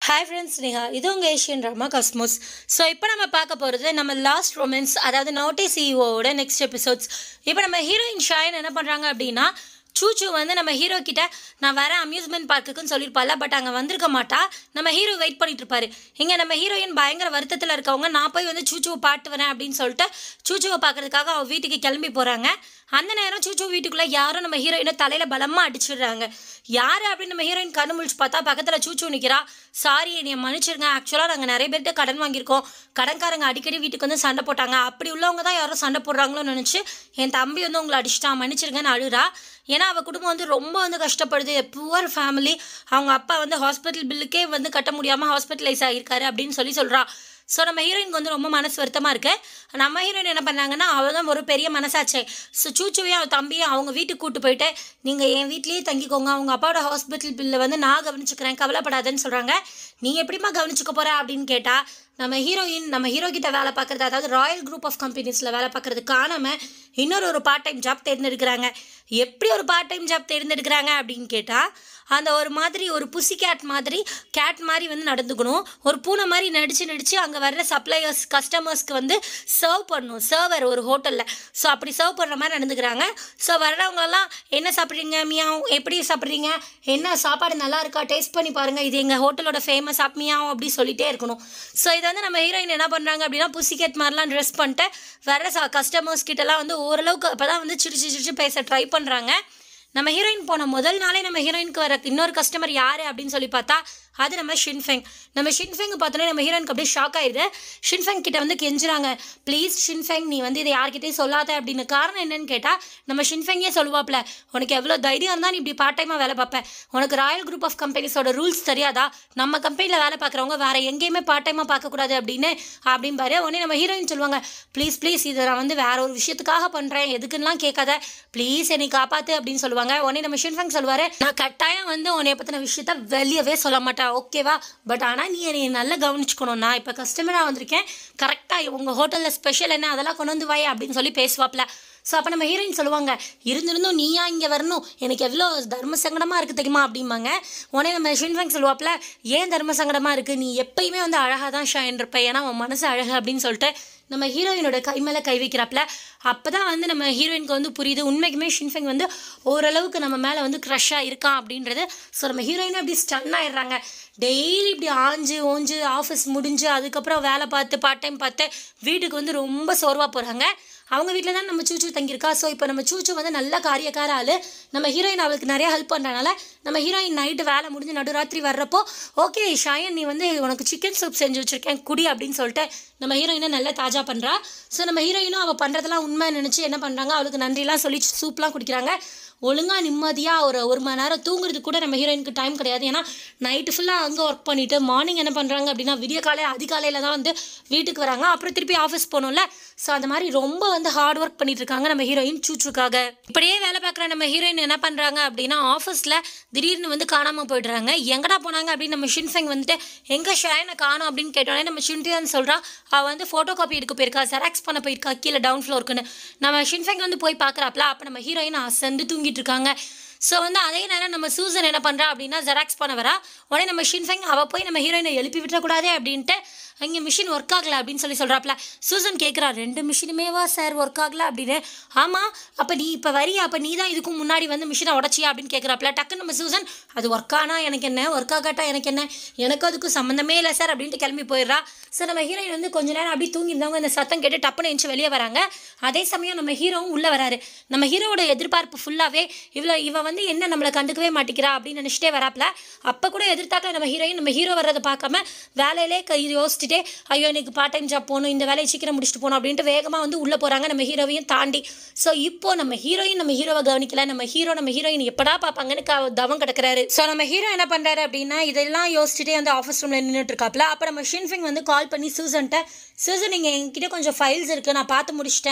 hi friends Neha இது உங்கள் Asian drama Cosmos so இப்போ நம்ம பார்க்க போகிறது நம்ம லாஸ்ட் ரொமான்ஸ் அதாவது நோட்டே சிஇஓவோட நெக்ஸ்ட் எபிசோட்ஸ் இப்போ நம்ம ஹீரோயின் ஷாயன் என்ன பண்ணுறாங்க அப்படின்னா சூச்சு வந்து நம்ம ஹீரோ கிட்ட நான் வரேன் அம்யூஸ்மெண்ட் பார்க்குன்னு சொல்லியிருப்பாள் பட் அங்கே வந்திருக்க மாட்டா நம்ம ஹீரோ வெயிட் பண்ணிட்டு இருப்பாரு இங்கே நம்ம ஹீரோயின் பயங்கர வருத்தத்தில் இருக்கவங்க நான் போய் வந்து சூச்சுவை பாட்டு வரேன் அப்படின்னு சொல்லிட்டு சூச்சுவை பார்க்கறதுக்காக அவள் வீட்டுக்கு கிளம்பி போகிறாங்க அந்த நேரம் சூச்சு வீட்டுக்குள்ளே யாரும் நம்ம ஹீரோயினை தலையில் பலமாக அடிச்சிடுறாங்க யார் அப்படின்னு நம்ம ஹீரோயின் கண்ணு முழிச்சு பார்த்தா பக்கத்தில் சூச்சு நிற்கிறா சாரி என்னைய மன்னிச்சிருங்க ஆக்சுவலாக நாங்கள் நிறைய பேர்கிட்ட கடன் வாங்கியிருக்கோம் கடன்காரங்க அடிக்கடி வீட்டுக்கு வந்து சண்டை போட்டாங்க அப்படி உள்ளவங்க தான் யாரும் சண்டை போடுறாங்களோன்னு நினச்சி என் தம்பி வந்து உங்களை அடிச்சிட்டான் மன்னிச்சிருங்கன்னு அழுறா ஏன்னா அவள் குடும்பம் வந்து ரொம்ப வந்து கஷ்டப்படுது புவர் ஃபேமிலி அவங்க அப்பா வந்து ஹாஸ்பிட்டல் பில்லுக்கே வந்து கட்ட முடியாமல் ஹாஸ்பிட்டலைஸ் ஆகியிருக்காரு அப்படின்னு சொல்லி சொல்கிறா ஸோ நம்ம ஹீரோயினுக்கு வந்து ரொம்ப மனசு வருத்தமாக இருக்கு நம்ம ஹீரோயின் என்ன பண்ணாங்கன்னா அவள் தான் ஒரு பெரிய மனசாச்சே ஸோ சூச்சுவையும் அவள் தம்பியும் அவங்க வீட்டுக்கு கூட்டு போயிட்டு நீங்கள் என் வீட்லேயே தங்கிக்கோங்க அவங்க அப்பாவோட ஹாஸ்பிட்டல் பில்லை வந்து நான் கவனிச்சுக்கிறேன் கவலைப்படாதேன்னு சொல்கிறாங்க நீ எப்படிம்மா கவனிச்சுக்க போகிற அப்படின்னு கேட்டால் நம்ம ஹீரோயின் நம்ம ஹீரோ கிட்ட வேலை பார்க்குறது அதாவது ராயல் குரூப் ஆஃப் கம்பெனிஸில் வேலை பார்க்குறது காணாமல் இன்னொரு ஒரு பார்ட் டைம் ஜாப் தேர்ந்தெடுக்கிறாங்க எப்படி ஒரு பார்ட் டைம் ஜாப் தேர்ந்தெடுக்கிறாங்க அப்படின்னு கேட்டால் அந்த ஒரு மாதிரி ஒரு புசி கேட் மாதிரி கேட் மாதிரி வந்து நடந்துக்கணும் ஒரு பூனை மாதிரி நடித்து நடித்து அங்கே வர்ற சப்ளையர்ஸ் கஸ்டமர்ஸ்க்கு வந்து சர்வ் பண்ணணும் சர்வர் ஒரு ஹோட்டலில் ஸோ அப்படி சர்வ் பண்ணுற மாதிரி நடந்துக்கிறாங்க ஸோ வர்றவங்கெல்லாம் என்ன சாப்பிட்றீங்க மியாவும் எப்படி சாப்பிட்றீங்க என்ன சாப்பாடு நல்லா இருக்கா டேஸ்ட் பண்ணி பாருங்கள் இது எங்கள் ஹோட்டலோட ஃபேமஸ் ஆப் மியாவும் அப்படி சொல்லிட்டே இருக்கணும் ஸோ இதை வந்து நம்ம ஹீரோயின் என்ன பண்ணுறாங்க அப்படின்னா புசிகேட் மாதிரிலாம் ட்ரெஸ் பண்ணிட்டு வர ச கஸ்டமர்ஸ் கிட்டலாம் வந்து ஓரளவுக்கு அப்போ தான் வந்து சிரிச்சு சிரிச்சு பேச ட்ரை பண்ணுறாங்க நம்ம ஹீரோயின் போன முதல் நாளே நம்ம ஹீரோயினுக்கு வர இன்னொரு கஸ்டமர் யார் அப்படின்னு சொல்லி பார்த்தா அது நம்ம ஷின்ஃபெங் நம்ம ஷின்ஃபெங் பார்த்தோன்னே நம்ம ஹீரோயினுக்கு அப்படியே ஷாக் ஆயிடுது ஷின்ஃபெங் கிட்ட வந்து கெஞ்சுறாங்க ப்ளீஸ் ஷின்ஃபெங் நீ வந்து இதை யார்கிட்டயும் சொல்லாத அப்படின்னு காரணம் என்னன்னு கேட்டால் நம்ம ஷின்ஃபெங்கே சொல்லுவாப்ல உனக்கு எவ்வளோ தைரியம் இருந்தால் நீ இப்படி பார்ட் டைமாக வேலை பார்ப்பேன் உனக்கு ராயல் குரூப் ஆஃப் கம்பெனிஸோட ரூல்ஸ் தெரியாதா நம்ம கம்பெனியில் வேலை பார்க்குறவங்க வேறு எங்கேயுமே பார்ட் டைமாக பார்க்கக்கூடாது அப்படின்னு அப்படிம்பாரு உடனே நம்ம ஹீரோயின் சொல்லுவாங்க ப்ளீஸ் ப்ளீஸ் இதை நான் வந்து வேற ஒரு விஷயத்துக்காக பண்ணுறேன் எதுக்குன்னெலாம் கேட்காத ப்ளீஸ் என்னை காப்பாற்று அப்படின்னு சொல்லுவாங்க உடனே நம்ம ஷின்ஃபெங் சொல்லுவார் நான் கட்டாயம் வந்து உன்னை பற்றின விஷயத்த வெளியவே சொல்ல மாட்டேன் ஓகேவா பட் ஆனால் நீ என்னை நல்லா கவனிச்சுக்கணும் நான் இப்போ கஸ்டமராக வந்திருக்கேன் கரெக்டாக உங்கள் ஹோட்டலில் ஸ்பெஷல் என்ன அதெல்லாம் கொண்டு வந்து வாய் அப்படின்னு சொல்லி பேசுவாப்ல ஸோ அப்போ நம்ம ஹீரோயின் சொல்லுவாங்க இருந்திருந்தும் நீயா இங்கே வரணும் எனக்கு எவ்வளோ தர்ம சங்கடமாக இருக்குது தெரியுமா அப்படிம்பாங்க உடனே நம்ம ஷின்ஃபேங் சொல்லுவாப்ல ஏன் தர்ம சங்கடமாக இருக்குது நீ எப்பயுமே வந்து அழகாக தான் ஷாயின் இருப்ப ஏன்னா உன் மனசு அழகு அப்படின்னு சொல்லிட்டு நம்ம ஹீரோயினோட கை மேலே கை வைக்கிறாப்ல அப்போ தான் வந்து நம்ம ஹீரோயினுக்கு வந்து புரியுது உண்மைக்குமே ஷின்ஃபெங் வந்து ஓரளவுக்கு நம்ம மேலே வந்து க்ரஷ்ஷாக இருக்கான் அப்படின்றது ஸோ நம்ம ஹீரோயினை அப்படி ஸ்டன் ஆயிடுறாங்க டெய்லி இப்படி ஆஞ்சு ஓஞ்சு ஆஃபீஸ் முடிஞ்சு அதுக்கப்புறம் வேலை பார்த்து பார்ட் டைம் பார்த்து வீட்டுக்கு வந்து ரொம்ப சோர்வாக போகிறாங்க அவங்க வீட்டில் தான் நம்ம சூச்சு தங்கியிருக்கா ஸோ இப்போ நம்ம சூச்சு வந்து நல்ல காரியக்கார ஆள் நம்ம ஹீரோயின் அவளுக்கு நிறைய ஹெல்ப் பண்ணுறனால நம்ம ஹீரோயின் நைட்டு வேலை முடிஞ்சு நடுராத்திரி வர்றப்போ ஓகே ஷாயன் நீ வந்து உனக்கு சிக்கன் சூப் செஞ்சு வச்சுருக்கேன் குடி அப்படின்னு சொல்லிட்டு நம்ம ஹீரோயினை நல்லா தாஜா பண்ணுறா ஸோ நம்ம ஹீரோயினும் அவள் பண்ணுறதெல்லாம் உண்மை நினச்சி என்ன பண்ணுறாங்க அவளுக்கு நன்றிலாம் சொல்லி சூப்லாம் குடிக்கிறாங்க ஒழுங்காக நிம்மதியாக ஒரு ஒரு மணி நேரம் தூங்குறது கூட நம்ம ஹீரோயினுக்கு டைம் கிடையாது ஏன்னா நைட்டு ஃபுல்லாக அங்கே ஒர்க் பண்ணிவிட்டு மார்னிங் என்ன பண்ணுறாங்க அப்படின்னா விடிய காலை அதிகாலையில் தான் வந்து வீட்டுக்கு வராங்க அப்புறம் திருப்பி ஆஃபீஸ் போகணும்ல ஸோ அந்த மாதிரி ரொம்ப வந்து ஹார்ட் ஒர்க் பண்ணிட்டு இருக்காங்க நம்ம ஹீரோயின் சூச்சுக்காக இப்படியே வேலை பார்க்குற நம்ம ஹீரோயின் என்ன பண்ணுறாங்க அப்படின்னா ஆஃபீஸில் திடீர்னு வந்து காணாமல் போயிடுறாங்க எங்கடா போனாங்க அப்படின்னு நம்ம ஷின்ஃபெங் வந்துட்டு எங்கே ஷாயனை காணும் அப்படின்னு கேட்டோடனே நம்ம ஷின்டியான்னு சொல்கிறா அவள் வந்து ஃபோட்டோ காப்பி எடுக்க போயிருக்கா ஜெராக்ஸ் பண்ண போயிருக்கா கீழே டவுன் ஃப்ளோருக்குன்னு நம்ம ஷின்ஃபெங் வந்து போய் பார்க்குறாப்ல அப்போ நம்ம ஹீரோயின் அசந்து தூங்கிட்டு இருக்காங்க ஸோ வந்து அதே நேரம் நம்ம சூசன் என்ன பண்ணுறா அப்படின்னா ஜெராக்ஸ் பண்ண வரா உடனே நம்ம ஷின்ஃபெங் அவள் போய் நம்ம ஹீரோயினை எழுப்பி விட்டுறக்கூடாதே அப்படின்ட்டு அங்கே மிஷின் ஒர்க் ஆகலை அப்படின்னு சொல்லி சொல்கிறாப்ல சூசன் கேட்குறா ரெண்டு மிஷினுமேவா சார் ஒர்க் ஆகலை அப்படின்னு ஆமாம் அப்போ நீ இப்போ வரியா அப்போ நீ தான் இதுக்கும் முன்னாடி வந்து மிஷினை உடச்சியா அப்படின்னு கேட்குறாப்ல டக்குன்னு நம்ம சூசன் அது ஒர்க் ஆனா எனக்கு என்ன ஒர்க் ஆகாட்டா எனக்கு என்ன எனக்கு அதுக்கும் சம்மந்தமே இல்லை சார் அப்படின்ட்டு கிளம்பி போயிடுறா சார் நம்ம ஹீரோயின் வந்து கொஞ்ச நேரம் அப்படியே தூங்கியிருந்தவங்க இந்த சத்தம் கேட்டு டப்புன்னு எழுந்து வெளியே வராங்க அதே சமயம் நம்ம ஹீரோவும் உள்ளே வராரு நம்ம ஹீரோவோட எதிர்பார்ப்பு ஃபுல்லாகவே இவ்வளோ இவ வந்து என்ன நம்மளை கண்டுக்கவே மாட்டேங்கிறா அப்படின்னு நினச்சிட்டே வராப்ல அப்போ கூட எதிர்த்தாக்க நம்ம ஹீரோயின் நம்ம ஹீரோ வர்றதை பார்க்காம வேலையிலே க இது யோசிச்சுட்டே ஐயோ எனக்கு பார்ட் டைம் ஜாப் போகணும் இந்த வேலையை சீக்கிரம் முடிச்சுட்டு போகணும் அப்படின்ட்டு வேகமாக வந்து உள்ளே போகிறாங்க நம்ம ஹீரோவையும் தாண்டி ஸோ இப்போ நம்ம ஹீரோயின் நம்ம ஹீரோவை கவனிக்கல நம்ம ஹீரோ நம்ம ஹீரோயின் எப்படா பார்ப்பாங்கன்னு க தவம் கிடக்குறாரு ஸோ நம்ம ஹீரோ என்ன பண்ணுறாரு அப்படின்னா இதெல்லாம் யோசிச்சுட்டே வந்து ஆஃபீஸ் ரூமில் நின்றுட்டு இருக்காப்ல அப்போ நம்ம ஷின்ஃபிங் வந்து கால் பண்ணி சூசன்ட்ட சூசன் நீங்கள் என்கிட்ட கொஞ்சம் ஃபைல்ஸ் இருக்குது நான் பார்த்து முடிச்சிட்டேன்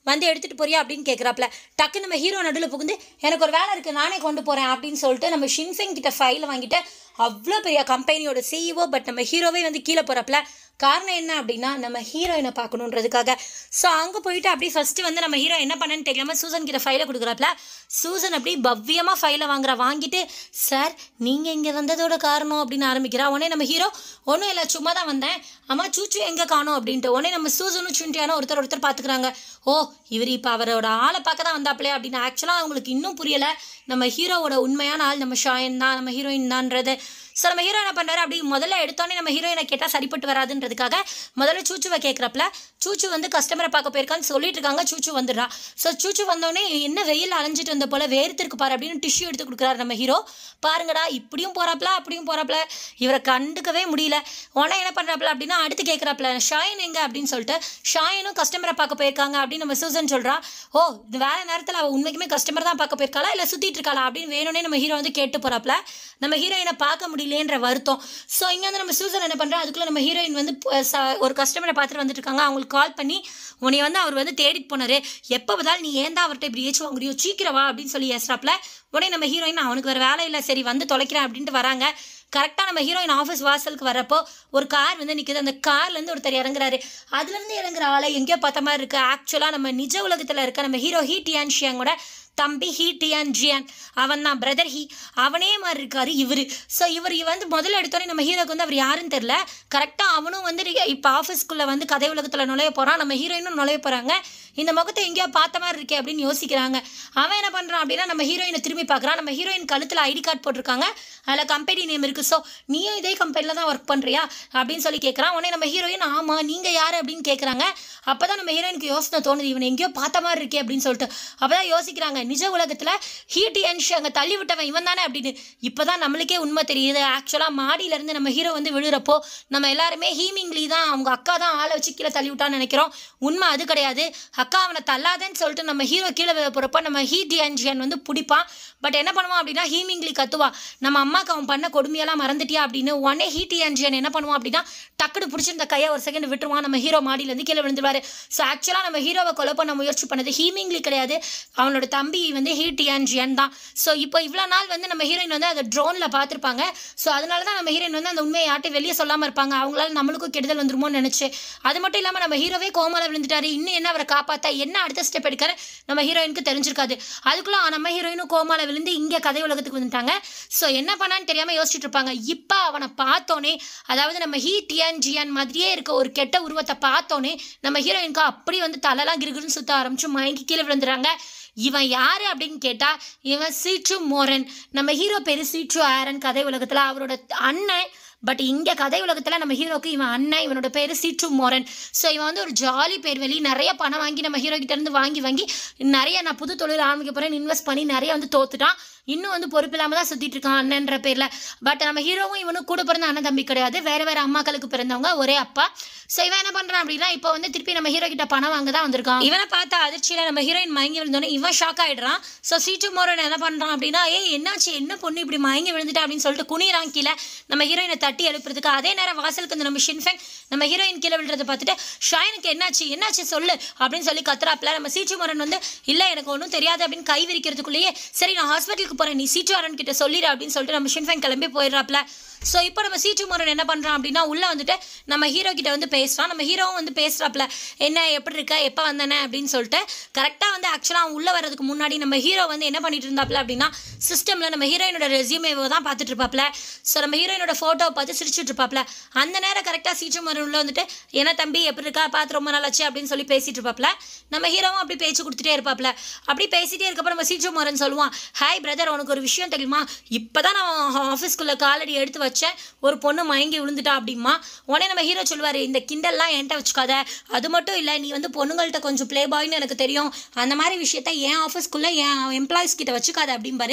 வந்து எடுத்துகிட்டு போறியா அப்படின்னு கேட்குறாப்ல டக்கு நம்ம ஹீரோ நடுவில் புகுந்து எனக்கு ஒரு வேலை இருக்குது நானே கொண்டு போகிறேன் அப்படின்னு சொல்லிட்டு நம்ம ஷின்ஃபெங் கிட்ட ஃபைலை வாங்கிட்டு அவ்வளோ பெரிய கம்பெனியோட சிஇஓ பட் நம்ம ஹீரோவே வந்து கீழே போகிறப்பல காரணம் என்ன அப்படின்னா நம்ம ஹீரோயினை பார்க்கணுன்றதுக்காக ஸோ அங்கே போயிட்டு அப்படியே ஃபஸ்ட்டு வந்து நம்ம ஹீரோ என்ன பண்ணேன்னு தெரியாமல் சூசன் கிட்ட ஃபைலை கொடுக்குறாப்ல சூசன் அப்படியே பவ்யமாக ஃபைலை வாங்குற வாங்கிட்டு சார் நீங்கள் இங்கே வந்ததோட காரணம் அப்படின்னு ஆரம்பிக்கிறா உடனே நம்ம ஹீரோ ஒன்றும் இல்லை சும்மா தான் வந்தேன் அம்மா சூச்சு எங்கே காணோம் அப்படின்ட்டு உடனே நம்ம சூசனும் சுண்டியானோ ஒருத்தர் ஒருத்தர் பார்த்துக்குறாங்க ஓ இவர் இப்போ அவரோட ஆளை பார்க்க தான் வந்தாப்லே அப்படின்னு ஆக்சுவலாக அவங்களுக்கு இன்னும் புரியலை நம்ம ஹீரோவோட உண்மையான ஆள் நம்ம ஷாயன் தான் நம்ம ஹீரோயின் தான்றது ஸோ நம்ம ஹீரோ என்ன பண்ணுறாரு அப்படி முதல்ல எடுத்தோடனே நம்ம ஹீரோயினை கேட்டால் சரிப்பட்டு வராதுன்றதுக்காக முதல்ல சூச்சுவை கேட்குறப்பல சூச்சு வந்து கஸ்டமரை பார்க்க போயிருக்கான்னு சொல்லிட்டு இருக்காங்க சூச்சு வந்துடுறா ஸோ சூச்சு வந்தோடனே என்ன வெயில் அலைஞ்சிட்டு வந்த போல வேர்த்திருக்கு பாரு அப்படின்னு டிஷ்யூ எடுத்து கொடுக்குறாரு நம்ம ஹீரோ பாருங்கடா இப்படியும் போறாப்ல அப்படியும் போறாப்ல இவரை கண்டுக்கவே முடியல உடனே என்ன பண்ணுறாப்ல அப்படின்னா அடுத்து கேட்குறாப்ல ஷாயன் எங்க அப்படின்னு சொல்லிட்டு ஷாயனும் கஸ்டமரை பார்க்க போயிருக்காங்க அப்படின்னு நம்ம சூசன் சொல்றா ஓ இந்த வேலை நேரத்தில் அவள் உண்மைக்குமே கஸ்டமர் தான் பார்க்க போயிருக்காளா இல்லை சுற்றிட்டு இருக்காளா அப்படின்னு வேணும்னே நம்ம ஹீரோ வந்து கேட்டு போறாப்ல நம்ம ஹீரோயினை பார்க்க முடியலேன்ற வருத்தம் ஸோ இங்கே வந்து நம்ம சூசன் என்ன பண்ணுறா அதுக்குள்ளே நம்ம ஹீரோயின் வந்து ப- ச- ஒரு கஸ்டமரை பார்த்துட்டு வந்துட்டு இருக்காங்க அவங்களுக்கு கால் பண்ணி உன்னை வந்து அவர் வந்து தேடிட்டு போனாரு எப்போ பார்த்தாலும் நீ ஏன் தான் அவர்கிட்ட இப்படி ஏச்சு வாங்குறியோ சீக்கிரம் வா அப்படின்னு சொல்லி ஏசுறாப்ல உடனே நம்ம ஹீரோயின் அவனுக்கு வேறு வேலை இல்லை சரி வந்து தொலைக்கிறேன் அப்படின்ட்டு வராங்க கரெக்டாக நம்ம ஹீரோயின் ஆஃபீஸ் வாசலுக்கு வரப்போ ஒரு கார் வந்து நிற்குது அந்த கார்லேருந்து ஒருத்தர் இறங்குறாரு அதுலேருந்து இறங்குற ஆளை எங்கேயோ பார்த்த மாதிரி இருக்குது ஆக்சுவலாக நம்ம நிஜ உலகத்தில் இருக்க நம்ம ஹீரோ ஹீ டியான் ஷியாங்கோட தம்பி ஹீ டியான் ஜியான் அவன் தான் பிரதர் ஹீ அவனே மாதிரி இருக்காரு இவர் ஸோ இவர் வந்து முதல்ல எடுத்தோடனே நம்ம ஹீரோக்கு வந்து அவர் யாருன்னு தெரில கரெக்டாக அவனும் வந்து இப்போ ஆஃபீஸ்க்குள்ளே வந்து கதை உலகத்தில் நுழைய போகிறான் நம்ம ஹீரோயினும் நுழைய போகிறாங்க இந்த முகத்தை எங்கேயோ பார்த்த மாதிரி இருக்கே அப்படின்னு யோசிக்கிறாங்க அவன் என்ன பண்ணுறான் அப்படின்னா நம்ம ஹீரோயினை திரும்பி பார்க்குறான் நம்ம ஹீரோயின் கழுத்தில் ஐடி கார்டு போட்டிருக்காங்க அதில் கம்பெனி நேம் இருக்குது ஸோ நீயும் இதே கம்பெனியில் தான் ஒர்க் பண்ணுறியா அப்படின்னு சொல்லி கேட்குறான் உடனே நம்ம ஹீரோயின் ஆமாம் நீங்கள் யார் அப்படின்னு கேட்குறாங்க அப்போ தான் நம்ம ஹீரோயினுக்கு யோசனை தோணுது இவன் எங்கேயோ பார்த்த மாதிரி இருக்கே அப்படின்னு சொல்லிட்டு அப்போ தான் யோசிக்கிறாங்க நிஜ உலகத்தில் ஹீட் அன்ஷ் அங்கே தள்ளி விட்டவன் இவன் தானே அப்படின்னு இப்போ தான் நம்மளுக்கே உண்மை தெரியுது ஆக்சுவலாக மாடியிலேருந்து நம்ம ஹீரோ வந்து விழுறப்போ நம்ம எல்லாருமே ஹீமிங்லி தான் அவங்க அக்கா தான் ஆளை வச்சு கீழே தள்ளி விட்டான்னு நினைக்கிறோம் உண்மை அது கிடையாது அக்கா அவனை தள்ளாதேன்னு சொல்லிட்டு நம்ம ஹீரோ கீழே விழ போகிறப்ப நம்ம ஹீ டியான்ஜியன் வந்து பிடிப்பான் பட் என்ன பண்ணுவான் அப்படின்னா ஹீமிங்லி கத்துவா நம்ம அம்மாக்கு அவன் பண்ண கொடுமையெல்லாம் மறந்துட்டியா அப்படின்னு உடனே ஹீ டியான்ஜியன் என்ன பண்ணுவான் அப்படின்னா டக்குனு பிடிச்சிருந்த கையை ஒரு செகண்ட் விட்டுருவான் நம்ம ஹீரோ மாடியிலேருந்து கீழே விழுந்துருவாரு ஸோ ஆக்சுவலாக நம்ம ஹீரோவை கொலை பண்ண முயற்சி பண்ணது ஹீமிங்லி கிடையாது அவனோட தம்பி வந்து ஹீ டியான்ஜியன் தான் ஸோ இப்போ இவ்வளோ நாள் வந்து நம்ம ஹீரோயின் வந்து அதை ட்ரோனில் பார்த்துருப்பாங்க ஸோ அதனால தான் நம்ம ஹீரோயின் வந்து அந்த உண்மையை யார்ட்டையும் வெளியே சொல்லாமல் இருப்பாங்க அவங்களால நம்மளுக்கும் கெடுதல் வந்துருமோன்னு நினச்சி அது மட்டும் இல்லாமல் நம்ம ஹீரோவே கோமால விழுந்துட்டாரு இன்னும் என்ன அவரை காப்பாற்ற என்ன அடுத்த ஸ்டெப் எடுக்கிற நம்ம ஹீரோயினுக்கு தெரிஞ்சிருக்காது அதுக்குள்ள நம்ம ஹீரோயினும் கோமால விழுந்து இங்கே கதை உலகத்துக்கு வந்துட்டாங்க ஸோ என்ன பண்ணான்னு தெரியாமல் யோசிச்சுட்டு இருப்பாங்க இப்போ அவனை பார்த்தோன்னே அதாவது நம்ம ஹீ டியான் ஜியான் மாதிரியே இருக்க ஒரு கெட்ட உருவத்தை பார்த்தோன்னே நம்ம ஹீரோயினுக்கு அப்படி வந்து தலைலாம் கிருகிருன்னு சுத்த ஆரம்பிச்சு மயங்கி கீழே விழுந்துறாங்க இவன் யாரு அப்படின்னு கேட்டா இவன் சீச்சு மோரன் நம்ம ஹீரோ பேரு சீச்சு ஆரன் கதை உலகத்துல அவரோட அண்ணன் பட் இங்கே கதை உலகத்தில் நம்ம ஹீரோக்கு இவன் அண்ணன் இவனோட பேர் சீற்று மோரன் ஸோ இவன் வந்து ஒரு ஜாலி பேர் வெளி நிறைய பணம் வாங்கி நம்ம ஹீரோ கிட்ட இருந்து வாங்கி வாங்கி நிறைய நான் புது தொழில் ஆரம்பிக்க போகிறேன் இன்வெஸ்ட் பண்ணி நிறைய வந்து தோத்துட்டான் இன்னும் வந்து பொறுப்பு இல்லாமல் தான் சுற்றிட்டு இருக்கான் அண்ணன்ற பேரில் பட் நம்ம ஹீரோவும் இவனும் கூட பிறந்த அண்ணன் தம்பி கிடையாது வேறு வேறு அம்மாக்களுக்கு பிறந்தவங்க ஒரே அப்பா ஸோ இவன் என்ன பண்ணுறான் அப்படின்னா இப்போ வந்து திருப்பி நம்ம ஹீரோ கிட்ட பணம் வாங்க தான் வந்திருக்கான் இவனை பார்த்த அதிர்ச்சியில் நம்ம ஹீரோயின் மயங்கி விழுந்தோடனே இவன் ஷாக் ஆயிடுறான் ஸோ சீட்டு மோரன் என்ன பண்ணுறான் அப்படின்னா ஏய் என்னாச்சு என்ன பொண்ணு இப்படி மயங்கி விழுந்துட்டா அப்படின்னு சொல்லிட்டு குனிறான் கீழே நம்ம ஹீரோயினை தட்டி எழுப்புறதுக்கு அதே நேரம் வாசலுக்கு வந்து நம்ம ஷின்ஃபெங் நம்ம ஹீரோயின் கீழே விழுறதை பார்த்துட்டு ஷாயனுக்கு என்னாச்சு என்னாச்சு சொல்லு அப்படின்னு சொல்லி கத்துறாப்ல நம்ம சீச்சு மோரன் வந்து இல்லை எனக்கு ஒன்றும் தெரியாது அப்படின்னு கை விரிக்கிறதுக்குள்ளேயே சரி நான் ஹாஸ்பிட்டலுக்கு போகிறேன் நீ சீச்சு அரன் கிட்ட சொல்லிடு அப்படின்னு சொல்லிட்டு நம்ம ஷின்ஃபெங் கிளம்பி போயிடுறாப்ல ஸோ இப்போ நம்ம சீச்சு மோரன் என்ன பண்ணுறான் அப்படின்னா உள்ளே வந்துட்டு நம்ம ஹீரோ கிட்ட வந்து பேசுகிறான் நம்ம ஹீரோவும் வந்து பேசுகிறாப்ல என்ன எப்படி இருக்க எப்போ வந்தனே அப்படின்னு சொல்லிட்டு கரெக்டாக வந்து ஆக்சுவலாக அவன் உள்ளே வரதுக்கு முன்னாடி நம்ம ஹீரோ வந்து என்ன பண்ணிட்டு இருந்தாப்ல அப்படின்னா சிஸ்டமில் நம்ம ஹீரோயினோட ரெசியூமேவை தான் பார்த்துட்டு இருப்பாப்ல ஸோ நம்ம ஹீரோயினோட ஃபோட்டோவை பார்த்து சிரிச்சுட்டு இருப்பாப்ல அந்த நேரம் கரெக்டாக சீச்சு மோரன் உள்ள வந்துட்டு என்ன தம்பி எப்படி இருக்கா பார்த்து ரொம்ப நாள் ஆச்சு அப்படின்னு சொல்லி பேசிட்டு இருப்பாப்ல நம்ம ஹீரோவும் அப்படி பேச்சு கொடுத்துட்டே இருப்பாப்ல அப்படி பேசிட்டே இருக்கப்ப நம்ம சீச்சு மோரன் சொல்லுவான் ஹாய் பிரதர் உனக்கு ஒரு விஷயம் தெரியுமா இப்போ தான் நான் ஆஃபீஸ்க்குள்ளே காலடி எடுத்து வச்சேன் ஒரு பொண்ணு மயங்கி விழுந்துட்டா அப்படிமா உடனே நம்ம ஹீரோ சொல்லுவார் இந்த கிண்டல்லாம் என்கிட்ட வச்சுக்காத அது மட்டும் இல்லை நீ வந்து பொண்ணுங்கள்ட்ட கொஞ்சம் ப்ளே பாய்னு எனக்கு தெரியும் அந்த மாதிரி விஷயத்த என் ஆஃபீஸ்க்குள்ளே என் எம்ப்ளாயிஸ் கிட்ட வச்சுக்காத அப்படிம்பாரு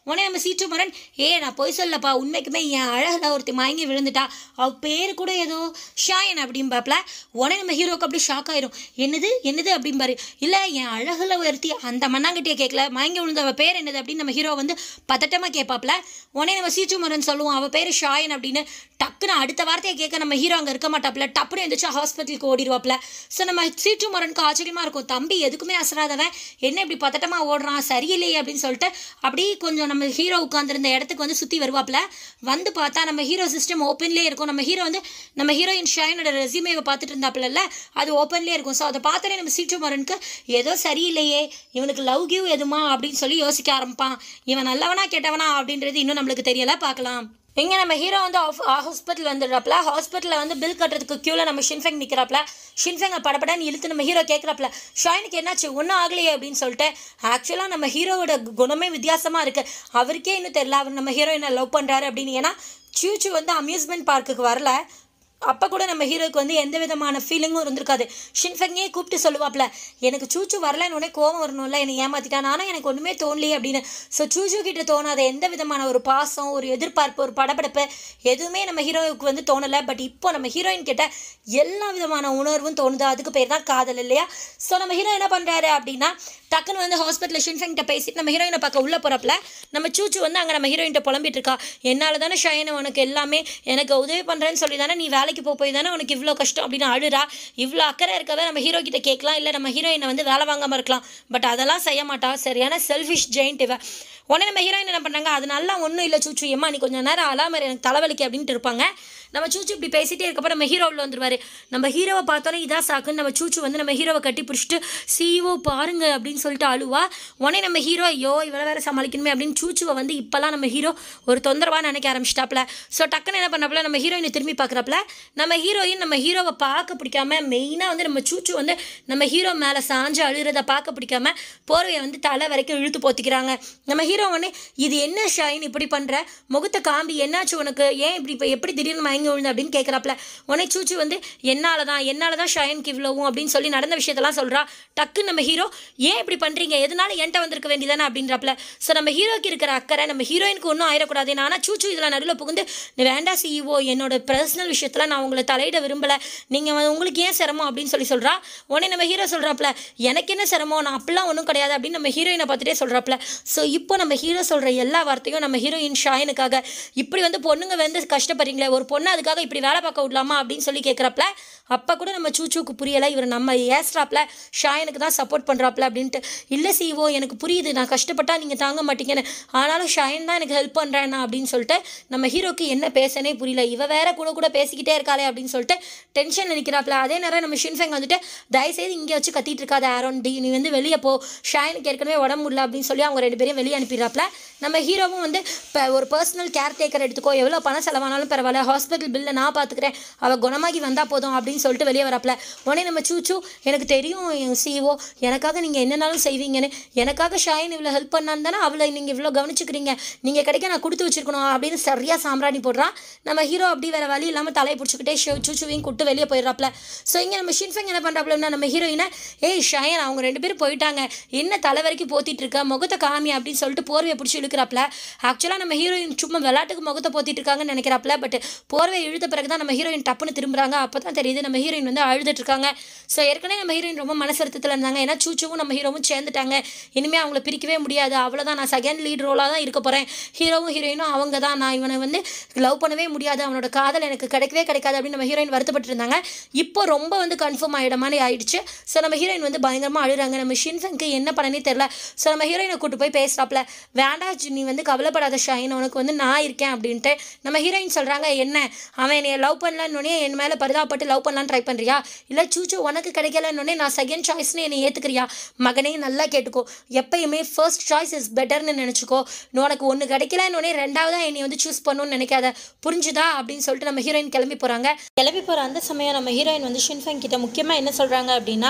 உடனே நம்ம சீட்டு மரன் ஏ நான் போய் சொல்லப்பா உண்மைக்குமே என் அழகில் ஒருத்தி மயங்கி விழுந்துட்டா அவ பேர் கூட ஏதோ ஷாயன் அப்படிம்பாப்ல உடனே நம்ம ஹீரோக்கு அப்படி ஷாக் ஆயிரும் என்னது என்னது அப்படிம்பாரு இல்லை என் அழகில் ஒருத்தி அந்த மண்ணாங்கட்டியை கேட்கல மயங்கி விழுந்த அவ பேர் என்னது அப்படின்னு நம்ம ஹீரோ வந்து பதட்டமாக கேட்பாப்ல உடனே நம்ம சீச்சு மரன் சொல்லுவோம் அவள் பேர் ஷாயன் அப்படின்னு டக்குன்னு அடுத்த வார்த்தையை கேட்க நம்ம ஹீரோ அங்கே இருக்க மாட்டாப்ல டப்புன்னு எழுந்திரிச்சு ஹாஸ்பிட்டலுக்கு ஓடிடுவாப்ல ஸோ நம்ம சீச்சு மரனுக்கு ஆச்சரியமாக இருக்கும் தம்பி எதுக்குமே அசராதவன் என்ன இப்படி பதட்டமாக ஓடுறான் சரியில்லையே அப்படின்னு சொல்லிட்டு அப்படியே கொஞ்சம் நம்ம ஹீரோ உட்காந்துருந்த இடத்துக்கு வந்து சுற்றி வருவாப்ல வந்து பார்த்தா நம்ம ஹீரோ சிஸ்டம் ஓப்பன்லேயே இருக்கும் நம்ம ஹீரோ வந்து நம்ம ஹீரோயின் ஷாயனோட ரெசியூமேவை பார்த்துட்டு இருந்தாப்புல அது ஓப்பன்லேயே இருக்கும் ஸோ அதை பார்த்தோன்னே நம்ம சீட்டு மரனுக்கு ஏதோ சரியில்லையே இவனுக்கு லவ் கிவ் எதுமா அப்படின்னு சொல்லி யோசிக்க ஆரம்பிப்பான் இவன் நல்லவனா கெட்டவனா அப்படின்றது இன்னும் நம்மளுக்கு தெரியல பார்க்கலாம் இங்கே நம்ம ஹீரோ வந்து ஹாஸ்பிட்டல் வந்துடுறாப்ல ஹாஸ்பிட்டலில் வந்து பில் கட்டுறதுக்கு க்யூவில் நம்ம ஷின்ஃபெங் நிற்கிறாப்ல ஷின்ஃபெங்கை படப்படன்னு இழுத்து நம்ம ஹீரோ கேட்குறாப்ல ஷாயினுக்கு என்னாச்சு ஒன்றும் ஆகலையே அப்படின்னு சொல்லிட்டு ஆக்சுவலாக நம்ம ஹீரோவோட குணமே வித்தியாசமாக இருக்குது அவருக்கே இன்னும் தெரியல அவர் நம்ம ஹீரோயினை லவ் பண்ணுறாரு அப்படின்னு ஏன்னா சூச்சு வந்து அம்யூஸ்மெண்ட் பார்க்குக்கு வரல அப்போ கூட நம்ம ஹீரோக்கு வந்து எந்த விதமான ஃபீலிங்கும் இருந்திருக்காது ஷின்ஃபெங்கே கூப்பிட்டு சொல்லுவாப்ல எனக்கு சூச்சு வரலன்னு உடனே கோவம் வரணும்ல என்னை ஏமாத்திட்டான் ஆனால் எனக்கு ஒன்றுமே தோணலையே அப்படின்னு ஸோ சூச்சு கிட்ட தோணாத எந்த விதமான ஒரு பாசம் ஒரு எதிர்பார்ப்பு ஒரு படபடப்பு எதுவுமே நம்ம ஹீரோவுக்கு வந்து தோணலை பட் இப்போ நம்ம ஹீரோயின் கிட்ட எல்லா விதமான உணர்வும் தோணுது அதுக்கு பேர் தான் காதல் இல்லையா ஸோ நம்ம ஹீரோ என்ன பண்ணுறாரு அப்படின்னா டக்குன்னு வந்து ஹாஸ்பிட்டலில் ஷின்ஃபெங்கிட்ட பேசிட்டு நம்ம ஹீரோயினை பார்க்க உள்ளே போகிறப்பல நம்ம சூச்சு வந்து அங்கே நம்ம ஹீரோயின்ட்ட புலம்பிட்டு இருக்கா என்னால் தானே ஷயனை உனக்கு எல்லாமே எனக்கு உதவி பண்ணுறேன்னு சொல்லி தானே நீ வேலைக்கு போய் போய் தானே உனக்கு இவ்வளோ கஷ்டம் அப்படின்னு அழுறா இவ்வளோ அக்கறை இருக்கவே நம்ம ஹீரோ கிட்ட கேட்கலாம் இல்லை நம்ம ஹீரோயினை வந்து வேலை வாங்காமல் இருக்கலாம் பட் அதெல்லாம் செய்ய மாட்டா சரியான செல்ஃபிஷ் ஜெயிண்ட் இவ உடனே நம்ம ஹீரோயின் என்ன பண்ணுறாங்க அது நல்லா ஒன்றும் இல்லை சூச்சு ஏம்மா நீ கொஞ்சம் நேரம் அலாமர் எனக்கு தலைவலிக்கு அப்படின்ட்டு இருப்பாங்க நம்ம சூச்சு இப்படி பேசிட்டே இருக்கப்போ நம்ம ஹீரோ உள்ள வந்துருவாரு நம்ம ஹீரோவை பார்த்தோன்னே இதான் சாக்குன்னு நம்ம சூச்சு வந்து நம்ம ஹீரோவை கட்டி பிடிச்சிட்டு சிஓ பாருங்க அப்படின்னு சொல்லிட்டு அழுவா உடனே நம்ம ஹீரோ ஐயோ இவளை வேற சமாளிக்கணுமே அப்படின்னு சூச்சுவை வந்து இப்போல்லாம் நம்ம ஹீரோ ஒரு தொந்தரவாக நினைக்க ஆரம்பிச்சிட்டாப்ல ஸோ டக்குன்னு என்ன பண்ணப்பல நம்ம ஹீரோயினை திரும்பி பார்க்குறப்பல நம்ம ஹீரோயின் நம்ம ஹீரோவை பார்க்க பிடிக்காம மெயினாக வந்து நம்ம சூச்சு வந்து நம்ம ஹீரோ மேலே சாஞ்சு அழுகிறத பார்க்க பிடிக்காம போர்வையை வந்து தலை வரைக்கும் இழுத்து போத்திக்கிறாங்க நம்ம ஹீரோ உடனே இது என்ன ஷைன் இப்படி பண்ணுற முகத்தை காம்பி என்னாச்சு உனக்கு ஏன் இப்படி இப்போ எப்படி திடீர்னு மயங்கி விழுந்த அப்படின்னு கேட்குறாப்ல உடனே சூச்சு வந்து என்னால் தான் என்னால் தான் ஷைனுக்கு இவ்வளவும் அப்படின்னு சொல்லி நடந்த விஷயத்தெல்லாம் சொல்கிறா டக்குன்னு நம்ம ஹீரோ ஏன் இப்படி பண்ணுறீங்க எதனால என்கிட்ட வந்திருக்க வேண்டியதானே அப்படின்றப்பல ஸோ நம்ம ஹீரோக்கு இருக்கிற அக்கறை நம்ம ஹீரோயினுக்கு ஒன்றும் ஆயிடக்கூடாது ஆனால் சூச்சு இதில் நடுவில் புகுந்து நீ வேண்டாம் சிஇஓ என்னோட பர்சனல் விஷயத்தில் நான் உங்களை தலையிட விரும்பலை நீங்கள் உங்களுக்கு ஏன் சிரமம் அப்படின்னு சொல்லி சொல்கிறா உடனே நம்ம ஹீரோ சொல்கிறாப்ல எனக்கு என்ன சிரமம் நான் அப்படிலாம் ஒன்றும் கிடையாது அப்படின்னு நம்ம ஹீரோயினை பார்த்துட்டே சொல்கிறாப்ல ஸோ இப்போ நம்ம ஹீரோ சொல்கிற எல்லா வார்த்தையும் நம்ம ஹீரோயின் ஷாயினுக்காக இப்படி வந்து பொண்ணுங்க வந்து கஷ்டப்படுறீங்களே ஒரு பொண்ணு அதுக்காக இப்படி வேலை பார்க்க விடலாமா அப்படின்னு சொல்லி கேட்குறப்பல அப்போ கூட நம்ம சூச்சுக்கு புரியலை இவர் நம்ம ஏஸ்ட்ராப்ல ஷாயனுக்கு தான் சப்போர்ட் பண்ணுறாப்ல அப்படின்ட்டு இல்லை சிஓ எனக்கு புரியுது நான் கஷ்டப்பட்டா நீங்கள் தாங்க மாட்டீங்கன்னு ஆனாலும் ஷாயன் தான் எனக்கு ஹெல்ப் பண்ணுறேன்னா அப்படின்னு சொல்லிட்டு நம்ம ஹீரோக்கு என்ன பேசனே புரியல இவ வேற கூட கூட பேசிக்கிட்டே இருக்காளே அப்படின்னு சொல்லிட்டு டென்ஷன் நினைக்கிறாப்ல அதே நேரம் நம்ம ஷின்ஃபெங் வந்துட்டு தயவுசெய்து இங்கே வச்சு கத்திட்டு இருக்காத ஆரோன் டி நீ வந்து வெளியே போ ஷாயனுக்கு ஏற்கனவே உடம்பு முடியல அப்படின்னு சொல்லி அவங்க ரெண்டு பேரும் வெளியே அனுப்பிடுறாப்ல நம்ம ஹீரோவும் வந்து இப்போ ஒரு பர்சனல் கேர் டேக்கர் எடுத்துக்கோ எவ்வளோ பணம் செலவானாலும் பரவாயில்ல ஹாஸ்பிட்டல் பில்லை நான் பார்த்துக்கிறேன் அவள் குணமாகி வந்தால் போதும் அப்படின்னு சொல்லிட்டு வெளியே வரப்பல உடனே நம்ம சூச்சு எனக்கு தெரியும் என் சிஓ எனக்காக நீங்கள் என்னனாலும் செய்வீங்கன்னு எனக்காக ஷாயின் இவ்வளோ ஹெல்ப் பண்ணான்னு தானே அவளை நீங்கள் இவ்வளோ கவனிச்சுக்கிறீங்க நீங்கள் கிடைக்க நான் கொடுத்து வச்சிருக்கணும் அப்படின்னு சரியாக சாம்பிராணி போடுறான் நம்ம ஹீரோ அப்படி வேறு வழி இல்லாமல் தலையை பிடிச்சிக்கிட்டே ஷோ சூச்சுவையும் கூட்டு வெளியே போயிடுறாப்ல ஸோ இங்கே நம்ம ஷின்ஃபெங் என்ன பண்ணுறாப்லன்னா நம்ம ஹீரோயினை ஏய் ஷயன் அவங்க ரெண்டு பேரும் போயிட்டாங்க என்ன தலை வரைக்கும் போத்திட்டு இருக்க முகத்தை காமி அப்படின்னு சொல்லிட்டு போர்வையை பிடிச்சி இழுக்கிறாப்ல ஆக்சுவலாக நம்ம ஹீரோயின் சும்மா விளையாட்டுக்கு முகத்தை போத்திட்டு இருக்காங்கன்னு நினைக்கிறாப்ல பட் போர்வையை இழுத்த பிறகு தான் நம்ம ஹீரோயின் டப்புன்னு திரும்புறாங்க அப்போ தான் தெரியுது நம்ம ஹீரோயின் வந்து அழுதுட்டு இருக்காங்க ஸோ ஏற்கனவே நம்ம ஹீரோயின் ரொம்ப மனசு வருத்தத்தில் இருந்தாங்க ஏன்னா சூச்சுவும் நம்ம ஹீரோவும் சேர்ந்துட்டாங்க இனிமேல் அவங்கள பிரிக்கவே முடியாது அவ்வளோதான் நான் செகண்ட் லீட் ரோலாக தான் இருக்க போகிறேன் ஹீரோவும் ஹீரோயினும் அவங்க தான் நான் இவனை வந்து லவ் பண்ணவே முடியாது அவனோட காதல் எனக்கு கிடைக்கவே கிடைக்காது அப்படின்னு நம்ம ஹீரோயின் வருத்தப்பட்டு இருந்தாங்க இப்போ ரொம்ப வந்து கன்ஃபார்ம் ஆகிட மாதிரி ஆயிடுச்சு ஸோ நம்ம ஹீரோயின் வந்து பயங்கரமாக அழுறாங்க நம்ம ஷின்ஃபங்க்கு என்ன பண்ணனே தெரில ஸோ நம்ம ஹீரோயினை கூட்டு போய் பேசுகிறாப்ல வேண்டாம் ஜி, நீ வந்து கவலைப்படாத ஷைன் உனக்கு வந்து நான் இருக்கேன் அப்படின்ட்டு நம்ம ஹீரோயின் சொல்கிறாங்க என்ன அவன் என்னை லவ் பண்ணலன்னொடனே என் மேலே பரிதாபப்பட்டு லவ் பண்ணலான்னு ட்ரை பண்ணுறியா இல்லை சூச்சு உனக்கு கிடைக்கலன்னொடனே நான் செகண்ட் சாய்ஸ்னு என்னை ஏற்றுக்கிறியா மகனே நல்லா கேட்டுக்கோ எப்பயுமே ஃபர்ஸ்ட் சாய்ஸ் இஸ் பெட்டர்னு நினச்சிக்கோ உனக்கு ஒன்று கிடைக்கலன்னொடனே ரெண்டாவதாக என்னை வந்து சூஸ் பண்ணணும்னு நினைக்காத புரிஞ்சுதா அப்படின்னு சொல்லிட்டு நம்ம ஹீரோயின் கிளம்பி போகிறாங்க கிளம்பி போகிற அந்த சமயம் நம்ம ஹீரோயின் வந்து ஷின்ஃபங் கிட்ட முக்கியமாக என்ன சொல்கிறாங்க அப்படின்னா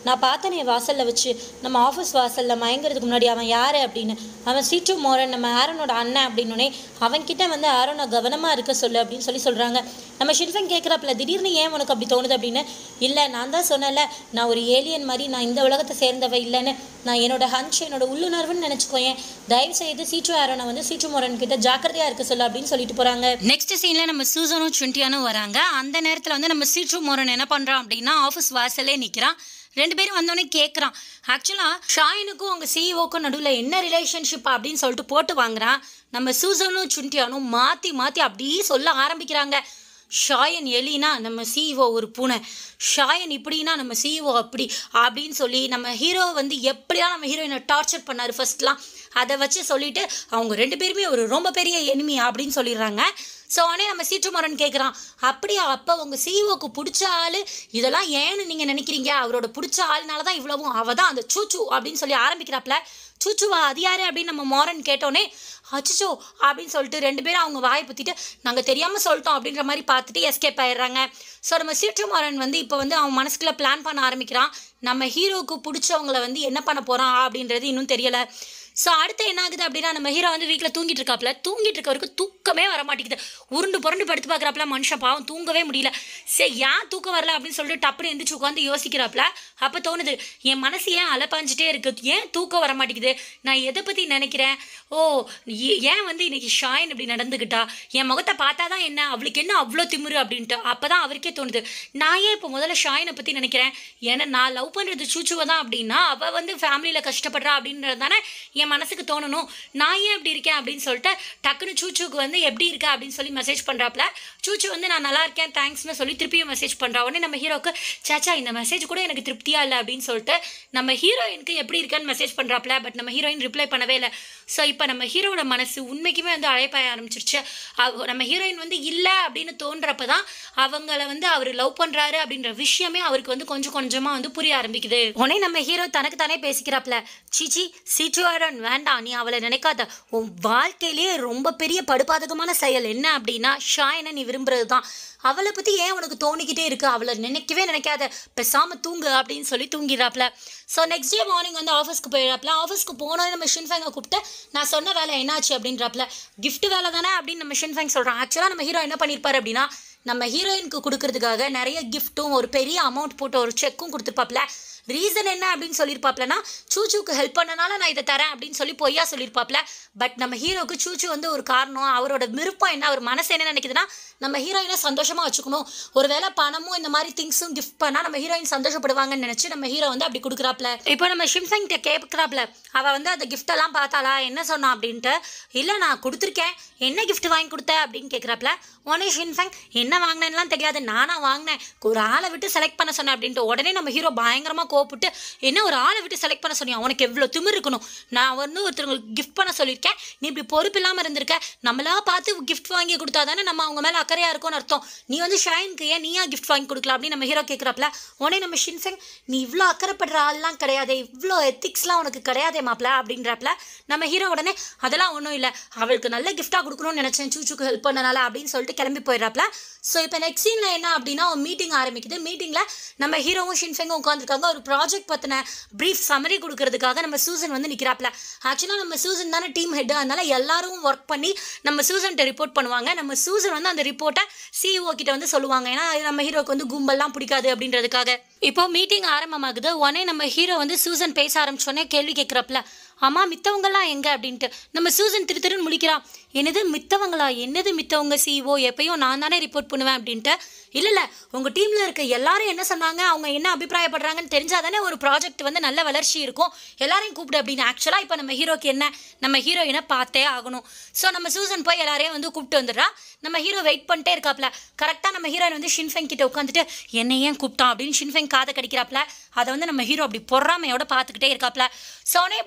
நான் பார்த்தேனே வாசலில் வச்சு நம்ம ஆஃபீஸ் வாசலில் மயங்கிறதுக்கு முன்னாடி அவன் யார் அப்படின்னு அவன் சீட்டு மோரன் நம்ம ஆரோனோட அண்ணன் அப்படின்னோடனே அவன்கிட்ட வந்து ஆரோனை கவனமாக இருக்க சொல்லு அப்படின்னு சொல்லி சொல்கிறாங்க நம்ம ஷின்ஃபன் கேட்குறாப்புல திடீர்னு ஏன் உனக்கு அப்படி தோணுது அப்படின்னு இல்லை நான் தான் சொன்னேன்ல நான் ஒரு ஏலியன் மாதிரி நான் இந்த உலகத்தை சேர்ந்தவ இல்லைன்னு நான் என்னோட ஹன்ச் என்னோட உள்ளுணர்வுன்னு நினச்சிக்கோயேன் தயவு செய்து சீட்டு ஆரோனை வந்து சீட்டு மோரன் கிட்ட ஜாக்கிரதையாக இருக்க சொல்லு அப்படின்னு சொல்லிட்டு போகிறாங்க நெக்ஸ்ட் சீனில் நம்ம சூசனும் ச்சுண்டியானும் வராங்க அந்த நேரத்தில் வந்து நம்ம சீட்டு மோரன் என்ன பண்ணுறான் அப்படின்னா ஆஃபீஸ் வாசலே நிற்கிறான் ரெண்டு பேரும் வந்தோடனே கேட்குறான் ஆக்சுவலாக ஷாயினுக்கும் அவங்க சிஇஓக்கும் நடுவில் என்ன ரிலேஷன்ஷிப் அப்படின்னு சொல்லிட்டு போட்டு வாங்குறான் நம்ம சூசனும் சுண்டியானும் மாற்றி மாற்றி அப்படியே சொல்ல ஆரம்பிக்கிறாங்க ஷாயன் எலினா நம்ம சிஇஓ ஒரு பூனை ஷாயன் இப்படின்னா நம்ம சிஇஓ அப்படி அப்படின்னு சொல்லி நம்ம ஹீரோ வந்து எப்படியா நம்ம ஹீரோயினை டார்ச்சர் பண்ணார் ஃபர்ஸ்ட்லாம் அதை வச்சு சொல்லிட்டு அவங்க ரெண்டு பேருமே ஒரு ரொம்ப பெரிய எனிமி அப்படின்னு சொல்லிடுறாங்க ஸோ உடனே நம்ம சீற்றுமரன் கேட்குறான் அப்படியா அப்போ உங்கள் சிஇஓக்கு பிடிச்ச ஆள் இதெல்லாம் ஏன்னு நீங்கள் நினைக்கிறீங்க அவரோட பிடிச்ச ஆள்னால தான் இவ்வளவும் அவ தான் அந்த சூச்சு அப்படின்னு சொல்லி ஆரம்பிக்கிறாப்ல சூச்சுவா அது யாரு அப்படின்னு நம்ம மோரன் கேட்டோன்னே அச்சோ அப்படின்னு சொல்லிட்டு ரெண்டு பேரும் அவங்க வாயை பற்றிட்டு நாங்கள் தெரியாமல் சொல்லிட்டோம் அப்படின்ற மாதிரி பார்த்துட்டு எஸ்கேப் ஆயிடுறாங்க ஸோ நம்ம சீற்று மாறன் வந்து இப்போ வந்து அவன் மனசுக்குள்ள பிளான் பண்ண ஆரம்பிக்கிறான் நம்ம ஹீரோவுக்கு பிடிச்சவங்கள வந்து என்ன பண்ண போகிறான் அப்படின்றது இன்னும் தெரியலை ஸோ அடுத்து என்ன ஆகுது அப்படின்னா நம்ம ஹீரோ வந்து வீட்டில் தூங்கிட்டு இருக்காப்புல தூங்கிட்டு இருக்கவருக்கு தூக்கமே வர மாட்டேங்குது உருண்டு புரண்டு படுத்து பார்க்குறாப்புல மனுஷன் பாவம் தூங்கவே முடியல சரி ஏன் தூக்கம் வரல அப்படின்னு சொல்லிட்டு டப்புனு எந்திரிச்சு உட்காந்து யோசிக்கிறாப்புல அப்போ தோணுது என் மனசு ஏன் அலப்பாஞ்சிட்டே இருக்கு ஏன் தூக்கம் வர மாட்டேங்குது நான் எதை பற்றி நினைக்கிறேன் ஓ ஏ- ஏன் வந்து இன்னைக்கு ஷாயின் இப்படி நடந்துக்கிட்டா என் முகத்தை பார்த்தா தான் என்ன அவளுக்கு என்ன அவ்வளோ திமிரு அப்படின்ட்டு அப்போ தான் அவருக்கே தோணுது நான் ஏன் இப்போ முதல்ல ஷாயினை பற்றி நினைக்கிறேன் ஏன்னா நான் லவ் பண்ணுறது சூச்சுவை தான் அப்படின்னா அவள் வந்து ஃபேமிலியில் கஷ்டப்படுறா அப்படின்றது தானே என் மனசுக்கு தோணணும் நான் ஏன் இப்படி இருக்கேன் அப்படின்னு சொல்லிட்டு டக்குன்னு சூச்சுக்கு வந்து எப்படி இருக்க அப்படின்னு சொல்லி மெசேஜ் பண்ணுறாப்புல சூச்சு வந்து நான் நல்லா இருக்கேன் தேங்க்ஸ்னு சொல்லி திருப்பியும் மெசேஜ் பண்ணுறா உடனே நம்ம ஹீரோக்கு சாச்சா இந்த மெசேஜ் கூட எனக்கு திருப்தியாக இல்லை அப்படின்னு சொல்லிட்டு நம்ம ஹீரோயினுக்கு எப்படி இருக்கேன்னு மெசேஜ் பண்ணுறாப்புல பட் நம்ம ஹீரோயின் ரிப்ளை பண்ணவே இல்லை ஸோ இப்போ நம்ம ஹீரோவோட மனசு உண்மைக்குமே வந்து அழைப்பாய ஆரம்பிச்சிருச்சு அவ- நம்ம ஹீரோயின் வந்து இல்லை அப்படின்னு தோன்றப்ப தான் அவங்கள வந்து அவர் லவ் பண்ணுறாரு அப்படின்ற விஷயமே அவருக்கு வந்து கொஞ்சம் கொஞ்சமாக வந்து புரிய ஆரம்பிக்குது உடனே நம்ம ஹீரோ தனக்கு தானே பேசிக்கிறாப்ல சீச்சி சீச்சுவாரன் வேண்டாம் நீ அவளை நினைக்காத உன் வாழ்க்கையிலேயே ரொம்ப பெரிய படுபாதகமான செயல் என்ன அப்படின்னா ஷாயனை நீ விரும்புறது தான் அவளை பற்றி ஏன் உனக்கு தோணிக்கிட்டே இருக்கு அவளை நினைக்கவே நினைக்காத பேசாம தூங்கு அப்படின்னு சொல்லி தூங்கிடுறாப்ல ஸோ நெக்ஸ்ட் டே மார்னிங் வந்து ஆஃபீஸ்க்கு போயிடறாப்ல ஆஃபீஸ்க்கு போனோடனே நம்ம ஷின்ஃபேங்கை கூப்பிட்டு நான் சொன்ன வேலை என்னாச்சு அப்படின்றாப்ல gift வேலை தானே அப்படின்னு நம்ம ஷின்ஃபேங் சொல்கிறான் ஆக்சுவலாக நம்ம ஹீரோ என்ன பண்ணியிருப்பாரு அப்படின்னா நம்ம ஹீரோயினுக்கு கொடுக்கறதுக்காக நிறைய கிஃப்ட்டும் ஒரு பெரிய அமௌண்ட் போட்டு ஒரு செக்கும் கொடுத்துருப்பாப்ல ரீசன் என்ன அப்படின்னு சொல்லியிருப்பாப்லனா சூச்சுக்கு ஹெல்ப் பண்ணனால நான் இதை தரேன் அப்படின்னு சொல்லி பொய்யா சொல்லியிருப்பாப்ல பட் நம்ம ஹீரோக்கு சூச்சு வந்து ஒரு காரணம் அவரோட விருப்பம் என்ன அவர் மனசு என்ன நினைக்குதுன்னா நம்ம ஹீரோயினை சந்தோஷமாக வச்சுக்கணும் ஒருவேளை பணமும் இந்த மாதிரி திங்ஸும் கிஃப்ட் பண்ணால் நம்ம ஹீரோயின் சந்தோஷப்படுவாங்கன்னு நினச்சி நம்ம ஹீரோ வந்து அப்படி கொடுக்குறாப்ல இப்போ நம்ம ஷிம்சங் கிட்ட கேட்குறாப்ல அவள் வந்து அந்த கிஃப்டெல்லாம் பார்த்தாளா என்ன சொன்னா அப்படின்ட்டு இல்லை நான் கொடுத்துருக்கேன் என்ன gift வாங்கி கொடுத்த அப்படின்னு கேட்குறாப்ல உடனே ஷின்ஃபங் என்ன வாங்கினேன்லாம் தெரியாது நானா வாங்கினேன் ஒரு ஆளை விட்டு செலக்ட் பண்ண சொன்னேன் அப்படின்ட்டு உடனே நம்ம ஹீரோ பயங்கரமாக கோப்பிட்டு என்ன ஒரு ஆளை விட்டு செலக்ட் பண்ண சொன்னியா உனக்கு எவ்வளோ திமிர் இருக்கணும் நான் வந்து ஒருத்தவங்களுக்கு கிஃப்ட் பண்ண சொல்லியிருக்கேன் நீ இப்படி பொறுப்பு இல்லாமல் இருந்திருக்க நம்மளா பார்த்து கிஃப்ட் வாங்கி கொடுத்தா தானே நம்ம அவங்க மேலே அக்கறையாக இருக்கும்னு அர்த்தம் நீ வந்து ஷைனுக்கு ஏன் நீயா கிஃப்ட் வாங்கி கொடுக்கலாம் அப்படின்னு நம்ம ஹீரோ கேட்குறாப்ல உடனே நம்ம ஷின்ஃபங் நீ இவ்வளோ அக்கறைப்படுற ஆள்லாம் கிடையாது இவ்வளோ எத்திக்ஸ்லாம் உனக்கு கிடையாதே மாப்ள அப்படின்றப்பல நம்ம ஹீரோ உடனே அதெல்லாம் ஒன்றும் இல்லை அவளுக்கு நல்ல கிஃப்டாக கொடுக்கணும்னு நினச்சேன் சூச்சுக்கு ஹெல்ப் பண்ணனால அப்படின்னு சொல்லிட்டு கிளம்பி போயிடுறாப்ல ஸோ இப்போ நெக்ஸ்ட் சீனில் என்ன அப்படின்னா ஒரு மீட்டிங் ஆரம்பிக்குது மீட்டிங்கில் நம்ம ஹீரோவும் ஷின்ஃபெங்கும் உட்காந்துருக்காங்க ஒரு ப்ராஜெக்ட் பற்றின ப்ரீஃப் சம்மரி கொடுக்கறதுக்காக நம்ம சூசன் வந்து நிற்கிறாப்ல ஆக்சுவலாக நம்ம சூசன் தானே டீம் ஹெட் அதனால எல்லாரும் ஒர்க் பண்ணி நம்ம சூசன்கிட்ட ரிப்போர்ட் பண்ணுவாங்க நம்ம சூசன் வந்து அந்த ரிப்போர்ட்டை சிஇஓ கிட்ட வந்து சொல்லுவாங்க ஏன்னா அது நம்ம ஹீரோக்கு வந்து கும்பல்லாம் பிடிக்காது அப்படின்றதுக்காக இப்போ மீட்டிங் ஆரம்பமாகுது உடனே நம்ம ஹீரோ வந்து சூசன் பேச ஆரம்பிச்சோடனே கேள்வி கேட்குறப்பல அம்மா மித்தவங்கெல்லாம் எங்க அப்படின்ட்டு நம்ம சூசன் திரு திருன்னு முழிக்கிறான் என்னது மித்தவங்களா என்னது மித்தவங்க சிஓ எப்பயும் நான் தானே ரிப்போர்ட் பண்ணுவேன் அப்படின்ட்டு இல்லை இல்லை உங்கள் டீமில் இருக்க எல்லாரும் என்ன சொன்னாங்க அவங்க என்ன அபிப்பிராயப்படுறாங்கன்னு தெரிஞ்சால் தானே ஒரு ப்ராஜெக்ட் வந்து நல்ல வளர்ச்சி இருக்கும் எல்லாரையும் கூப்பிடு அப்படின்னு ஆக்சுவலாக இப்போ நம்ம ஹீரோக்கு என்ன நம்ம ஹீரோயினை பார்த்தே ஆகணும் ஸோ நம்ம சூசன் போய் எல்லாரையும் வந்து கூப்பிட்டு வந்துடுறா நம்ம ஹீரோ வெயிட் பண்ணிட்டே இருக்காப்ல கரெக்டாக நம்ம ஹீரோயின் வந்து ஷின்ஃபெங் கிட்ட உட்காந்துட்டு என்னை ஏன் கூப்பிட்டான் அப்படின்னு ஷின்ஃபெங் காதை கடிக்கிறாப்ல அதை வந்து நம்ம ஹீரோ அப்படி பொறாமையோட பார்த்துக்கிட்டே இருக்காப்ல சோனே இப்படி பேசிட்டு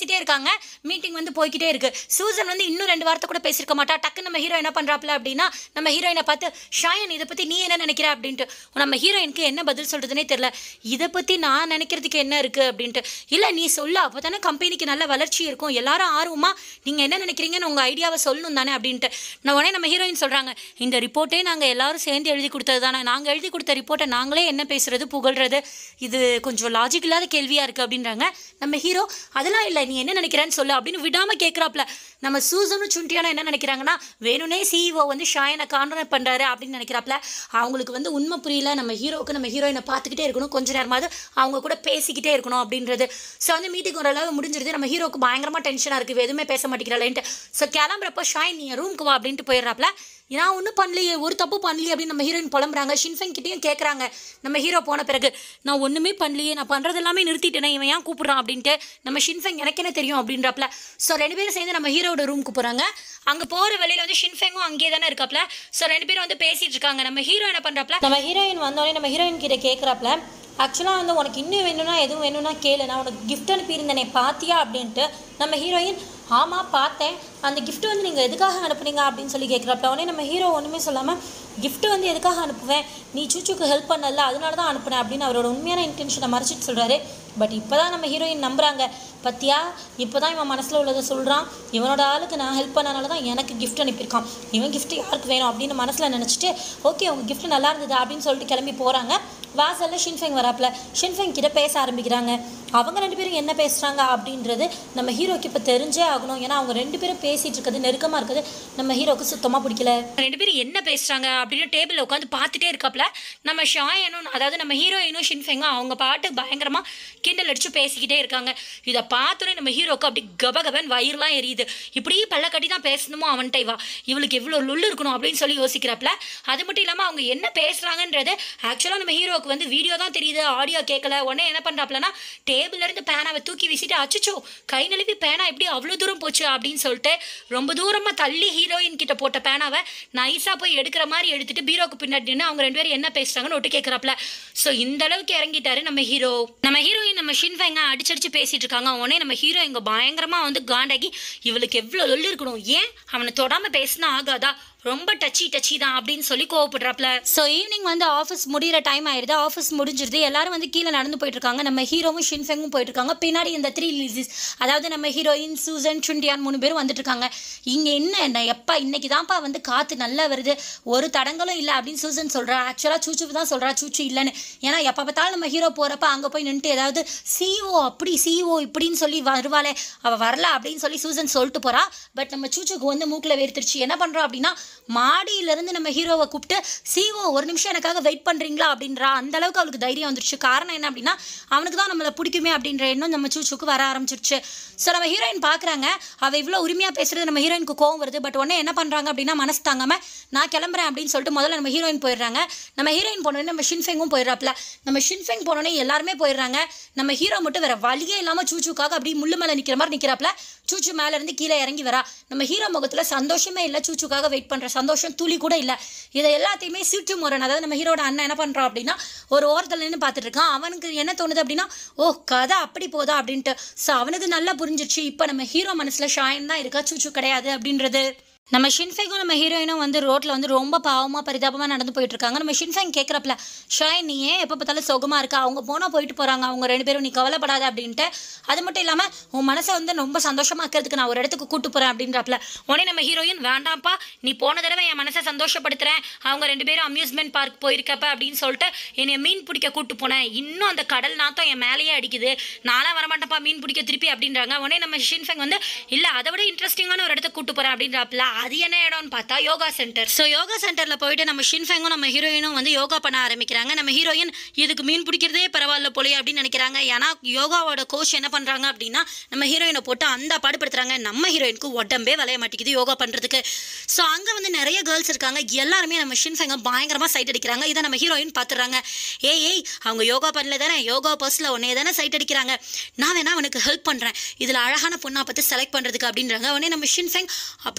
பேசிக்கிட்டே இருக்காங்க மீட்டிங் வந்து போய்க்கிட்டே இருக்கு சூசன் வந்து இன்னும் ரெண்டு வார்த்தை கூட பேசியிருக்க மாட்டா டக்கு நம்ம ஹீரோ என்ன பண்ணுறாப்ல அப்படின்னா நம்ம ஹீரோயினை பார்த்து ஷாயன் இதை பற்றி நீ என்ன நினைக்கிற அப்படின்ட்டு நம்ம ஹீரோயினுக்கு என்ன பதில் சொல்கிறதுனே தெரில இதை பற்றி நான் நினைக்கிறதுக்கு என்ன இருக்குது அப்படின்ட்டு இல்லை நீ சொல்லு அப்போ தானே கம்பெனிக்கு நல்ல வளர்ச்சி இருக்கும் எல்லாரும் ஆர்வமாக நீங்கள் என்ன நினைக்கிறீங்கன்னு உங்கள் ஐடியாவை சொல்லணும் தானே அப்படின்ட்டு நான் உடனே நம்ம ஹீரோயின் சொல்கிறாங்க இந்த ரிப்போர்ட்டே நாங்கள் எல்லாரும் சேர்ந்து எழுதி கொடுத்தது தானே நாங்கள் எழுதி கொடுத்த ரிப்போர்ட்டை நாங்களே என்ன பேசுறது புகழ்றது இது கொஞ்சம் லாஜிக் இல்லாத கேள்வியாக இருக்குது அப்படின்றாங்க நம்ம ஹீரோ அதெல்லாம் இல்லை நீ என்ன நினைக்கிறேன்னு சொல்லு அப்படின்னு விடாமல் கேட்குறாப்ல நம்ம சூசனும் சுண்டியானும் என்ன நினைக்கிறாங்கன்னா வேணும்னே சிஇஓ வந்து ஷாயனை கான்ட்ராக்ட் பண்ணுறாரு அப்படின்னு நினைக்கிறாப்ல அவங்களுக்கு வந்து உண்மை புரியல நம்ம ஹீரோவுக்கு நம்ம ஹீரோயினை பார்த்துக்கிட்டே இருக்கணும் கொஞ்ச நேரமாவது அவங்க கூட பேசிக்கிட்டே இருக்கணும் அப்படின்றது ஸோ வந்து மீட்டிங் ஓரளவு முடிஞ்சிருது நம்ம ஹீரோக்கு பயங்கரமாக டென்ஷனாக இருக்குது எதுவுமே பேச மாட்டேங்கிறாளேன்ட்டு ஸோ கிளம்புறப்போ ஷாயின் நீ ரூமுக்கு வா அப்படின்ட்டு போயிடுறாப்ல நான் ஒன்றும் பண்ணலையே ஒரு தப்பு பண்ணலையே அப்படின்னு நம்ம ஹீரோயின் புலம்புறாங்க ஷின்ஃபெங் கிட்டேயும் கேட்குறாங்க நம்ம ஹீரோ போன பிறகு நான் ஒன்றுமே பண்ணலையே நான் பண்ணுறது எல்லாமே நிறுத்திட்டேனே இவன் ஏன் கூப்பிட்றான் அப்படின்ட்டு நம்ம ஷின்ஃபெங் எனக்கு என்ன தெரியும் அப்படின்றப்பல ஸோ ரெண்டு பேரும் சேர்ந்து நம்ம ஹீரோட ரூமுக்கு போகிறாங்க அங்கே போகிற வழியில் வந்து ஷின்ஃபெங்கும் அங்கேயே தானே இருக்காப்ல ஸோ ரெண்டு பேரும் வந்து பேசிட்டு இருக்காங்க நம்ம ஹீரோ என்ன பண்ணுறாப்ல நம்ம ஹீரோயின் வந்தோடனே நம்ம ஹீரோயின் கிட்ட கேட்குறாப்ல ஆக்சுவலாக வந்து உனக்கு இன்னும் வேணும்னா எதுவும் வேணும்னா கேளு நான் உனக்கு கிஃப்ட் அனுப்பியிருந்தேனே பாத்தியா அப்படின்ட்டு நம்ம ஹீரோயின் ஆமாம் பார்த்தேன் அந்த gift வந்து நீங்கள் எதுக்காக அனுப்புனீங்க அப்படின்னு சொல்லி கேட்குறப்ப உடனே நம்ம ஹீரோ ஒன்றுமே சொல்லாமல் gift வந்து எதுக்காக அனுப்புவேன் நீ சூச்சுக்கு ஹெல்ப் பண்ணல அதனால தான் அனுப்புனேன் அப்படின்னு அவரோட உண்மையான இன்டென்ஷனை மறைச்சிட்டு சொல்கிறாரு பட் இப்போ தான் நம்ம ஹீரோயின் நம்புறாங்க பத்தியா இப்போ தான் இவன் மனசில் உள்ளதை சொல்கிறான் இவனோட ஆளுக்கு நான் ஹெல்ப் பண்ணனால தான் எனக்கு gift அனுப்பியிருக்கான் இவன் gift யாருக்கு வேணும் அப்படின்னு மனசில் நினச்சிட்டு ஓகே உங்கள் gift நல்லா இருந்தது அப்படின்னு சொல்லிட்டு கிளம்பி போகிறாங்க வாசலில் ஷின்ஃபெங் வராப்புல ஷின்ஃபெங் கிட்ட பேச ஆரம்பிக்கிறாங்க அவங்க ரெண்டு பேரும் என்ன பேசுகிறாங்க அப்படின்றது நம்ம ஹீரோக்கு இப்போ தெரிஞ்சே ஆகணும் ஏன்னா அவங்க ரெண்டு பேரும் பேசிகிட்டு இருக்கிறது நெருக்கமாக இருக்குது நம்ம ஹீரோக்கு சுத்தமாக பிடிக்கல ரெண்டு பேரும் என்ன பேசுகிறாங்க அப்படின்னு டேபிளில் உட்காந்து பார்த்துட்டே இருக்காப்புல நம்ம ஷாயனும் அதாவது நம்ம ஹீரோயினும் ஷின்ஃபெங்கும் அவங்க பாட்டு பயங்கரமாக கிண்டல் அடிச்சு பேசிக்கிட்டே இருக்காங்க இதை பார்த்தோன்னே நம்ம ஹீரோக்கு அப்படி கபகபன் வயிறுலாம் எரியுது இப்படி பல்ல கட்டி தான் பேசணுமோ அவன்கிட்ட வா இவளுக்கு எவ்வளோ லுள்ளு இருக்கணும் அப்படின்னு சொல்லி யோசிக்கிறாப்புல அது மட்டும் இல்லாமல் அவங்க என்ன பேசுகிறாங்கன்றது ஆக்சுவலாக நம்ம ஹீரோவுக்கு வந்து வீடியோ தான் தெரியுது ஆடியோ கேட்கல உடனே என்ன பண்ணுறாப்புலனா டேபிள்ல இருந்து பேனாவை தூக்கி வீசிட்டு அச்சுச்சோ கை நழுவி பேனா எப்படி அவ்வளோ தூரம் போச்சு அப்படின்னு சொல்லிட்டு ரொம்ப தூரமாக தள்ளி ஹீரோயின் கிட்ட போட்ட பேனாவை நைஸாக போய் எடுக்கிற மாதிரி எடுத்துட்டு பீரோக்கு பின்னாடி நின்று அவங்க ரெண்டு பேரும் என்ன பேசுறாங்கன்னு ஒட்டு கேட்குறாப்புல ஸோ இந்த அளவுக்கு இறங்கிட்டாரு நம்ம ஹீரோ நம்ம ஹீரோயின் நம்ம ஷின்ஃபைங்க அடிச்சடிச்சு பேசிட்டு இருக்காங்க உடனே நம்ம ஹீரோ இங்கே பயங்கரமாக வந்து காண்டாகி இவளுக்கு எவ்வளோ லொல்லு இருக்கணும் ஏன் அவனை தொடாமல் பேசினா ஆகாதா ரொம்ப டச்சி டச்சி தான் அப்படின்னு சொல்லி கோவப்படுறாப்ல ஸோ ஈவினிங் வந்து ஆஃபீஸ் முடிகிற டைம் ஆயிடுது ஆஃபீஸ் முடிஞ்சிருது எல்லாரும் வந்து கீழே நடந்து போயிட்டு இருக்காங்க நம்ம ஹீரோவும் ஷின்ஃபெங்கும் போயிட்டு இருக்காங்க பின்னாடி இந்த த்ரீ லிசிஸ் அதாவது நம்ம ஹீரோயின் சூசன் சுண்டியான் மூணு பேரும் வந்துட்டு இருக்காங்க இங்கே என்ன என்ன எப்பா இன்னைக்கு தான்ப்பா வந்து காற்று நல்லா வருது ஒரு தடங்களும் இல்லை அப்படின்னு சூசன் சொல்கிறா ஆக்சுவலாக சூச்சு தான் சொல்கிறா சூச்சு இல்லைன்னு ஏன்னா எப்போ பார்த்தாலும் நம்ம ஹீரோ போகிறப்ப அங்கே போய் நின்றுட்டு ஏதாவது சிஓ அப்படி சிஓ இப்படின்னு சொல்லி வருவாளே அவள் வரல அப்படின்னு சொல்லி சூசன் சொல்லிட்டு போகிறா பட் நம்ம சூச்சுக்கு வந்து மூக்கில் வேர்த்துருச்சு என்ன பண்ணுறோம் அப்படின்னா மாடியிலேருந்து நம்ம ஹீரோவை கூப்பிட்டு சிஓ ஒரு நிமிஷம் எனக்காக வெயிட் பண்ணுறீங்களா அப்படின்றா அந்த அளவுக்கு அவளுக்கு தைரியம் வந்துருச்சு காரணம் என்ன அப்படின்னா அவனுக்கு தான் நம்மளை பிடிக்குமே அப்படின்ற எண்ணம் நம்ம சூச்சுக்கு வர ஆரம்பிச்சிருச்சு ஸோ நம்ம ஹீரோயின் பார்க்குறாங்க அவள் இவ்வளோ உரிமையாக பேசுறது நம்ம ஹீரோயினுக்கு கோவம் வருது பட் உடனே என்ன பண்ணுறாங்க அப்படின்னா மனசு தாங்காமல் நான் கிளம்புறேன் அப்படின்னு சொல்லிட்டு முதல்ல நம்ம ஹீரோயின் போயிடுறாங்க நம்ம ஹீரோயின் போனோடனே நம்ம ஷின்ஃபெங்கும் போயிடுறாப்ல நம்ம ஷின்ஃபெங் போனோடனே எல்லாருமே போயிடுறாங்க நம்ம ஹீரோ மட்டும் வேற வழியே இல்லாமல் சூச்சுக்காக அப்படி முள்ளு மேலே நிற்கிற மாதிரி நிற்கிறாப்ல சூச்சு மேலே இருந்து கீழே இறங்கி வரா நம்ம ஹீரோ முகத்தில் சந்தோஷமே இல்லை சூச்சுக்காக வெயிட் பண்ணுற சந்தோஷம் துளி கூட இல்லை இதை எல்லாத்தையுமே சீட்டு முரண் அதாவது நம்ம ஹீரோட அண்ணன் என்ன பண்ணுறான் அப்படின்னா ஒரு ஓரத்தில் நின்று பார்த்துட்டு இருக்கான் அவனுக்கு என்ன தோணுது அப்படின்னா ஓ கதை அப்படி போதா அப்படின்ட்டு ஸோ அவனுக்கு நல்லா புரிஞ்சிருச்சு இப்போ நம்ம ஹீரோ மனசில் ஷாயன் தான் இருக்கா சூச்சு கிடையாது அப்படின்றது நம்ம ஷின்ஃபைக்கும் நம்ம ஹீரோயினும் வந்து ரோட்டில் வந்து ரொம்ப பாவமாக பரிதாபமாக நடந்து போயிட்டு இருக்காங்க நம்ம ஷின்ஃபைங் கேட்குறப்பல ஷாயின் நீ ஏன் எப்போ பார்த்தாலும் சுகமாக இருக்கா அவங்க போனால் போயிட்டு போகிறாங்க அவங்க ரெண்டு பேரும் நீ கவலைப்படாத அப்படின்ட்டு அது மட்டும் இல்லாமல் உன் மனசை வந்து ரொம்ப சந்தோஷமா இருக்கிறதுக்கு நான் ஒரு இடத்துக்கு கூட்டு போகிறேன் அப்படின்றப்பல உடனே நம்ம ஹீரோயின் வேண்டாம்ப்பா நீ போன தடவை என் மனசை சந்தோஷப்படுத்துறேன் அவங்க ரெண்டு பேரும் அம்யூஸ்மெண்ட் பார்க் போயிருக்கப்ப அப்படின்னு சொல்லிட்டு என்னை மீன் பிடிக்க கூட்டு போனேன் இன்னும் அந்த கடல் நாத்தம் என் மேலேயே அடிக்குது நான்லாம் வரமாட்டேன்ப்பா மீன் பிடிக்க திருப்பி அப்படின்றாங்க உடனே நம்ம ஷின்ஃபெங் வந்து இல்லை அதை விட இன்ட்ரெஸ்டிங்கான ஒரு இடத்துக்கு கூட்டு போகிறேன் அப்படின்றப்பல அது என்ன இடம்னு பார்த்தா யோகா சென்டர் ஸோ யோகா சென்டரில் போயிட்டு நம்ம ஷின்ஃபெங்கும் நம்ம ஹீரோயினும் வந்து யோகா பண்ண ஆரம்பிக்கிறாங்க நம்ம ஹீரோயின் இதுக்கு மீன் பிடிக்கிறதே பரவாயில்ல போலே அப்படின்னு நினைக்கிறாங்க ஏன்னா யோகாவோட கோச் என்ன பண்ணுறாங்க அப்படின்னா நம்ம ஹீரோயினை போட்டு அந்த பாடுபடுத்துறாங்க நம்ம ஹீரோயினுக்கு உடம்பே விளைய மாட்டேங்குது யோகா பண்ணுறதுக்கு ஸோ அங்கே வந்து நிறைய கேர்ள்ஸ் இருக்காங்க எல்லாருமே நம்ம ஷின்ஃபெங்கை பயங்கரமாக சைட் அடிக்கிறாங்க இதை நம்ம ஹீரோயின் பார்த்துறாங்க ஏய் ஏய் அவங்க யோகா பண்ணல தானே யோகா பர்ஸில் உடனே தானே சைட் அடிக்கிறாங்க நான் வேணா அவனுக்கு ஹெல்ப் பண்ணுறேன் இதில் அழகான பொண்ணா பார்த்து செலக்ட் பண்ணுறதுக்கு அப்படின்றாங்க உடனே நம்ம ஷின்ஃபெங் அப்படி ஃபுல்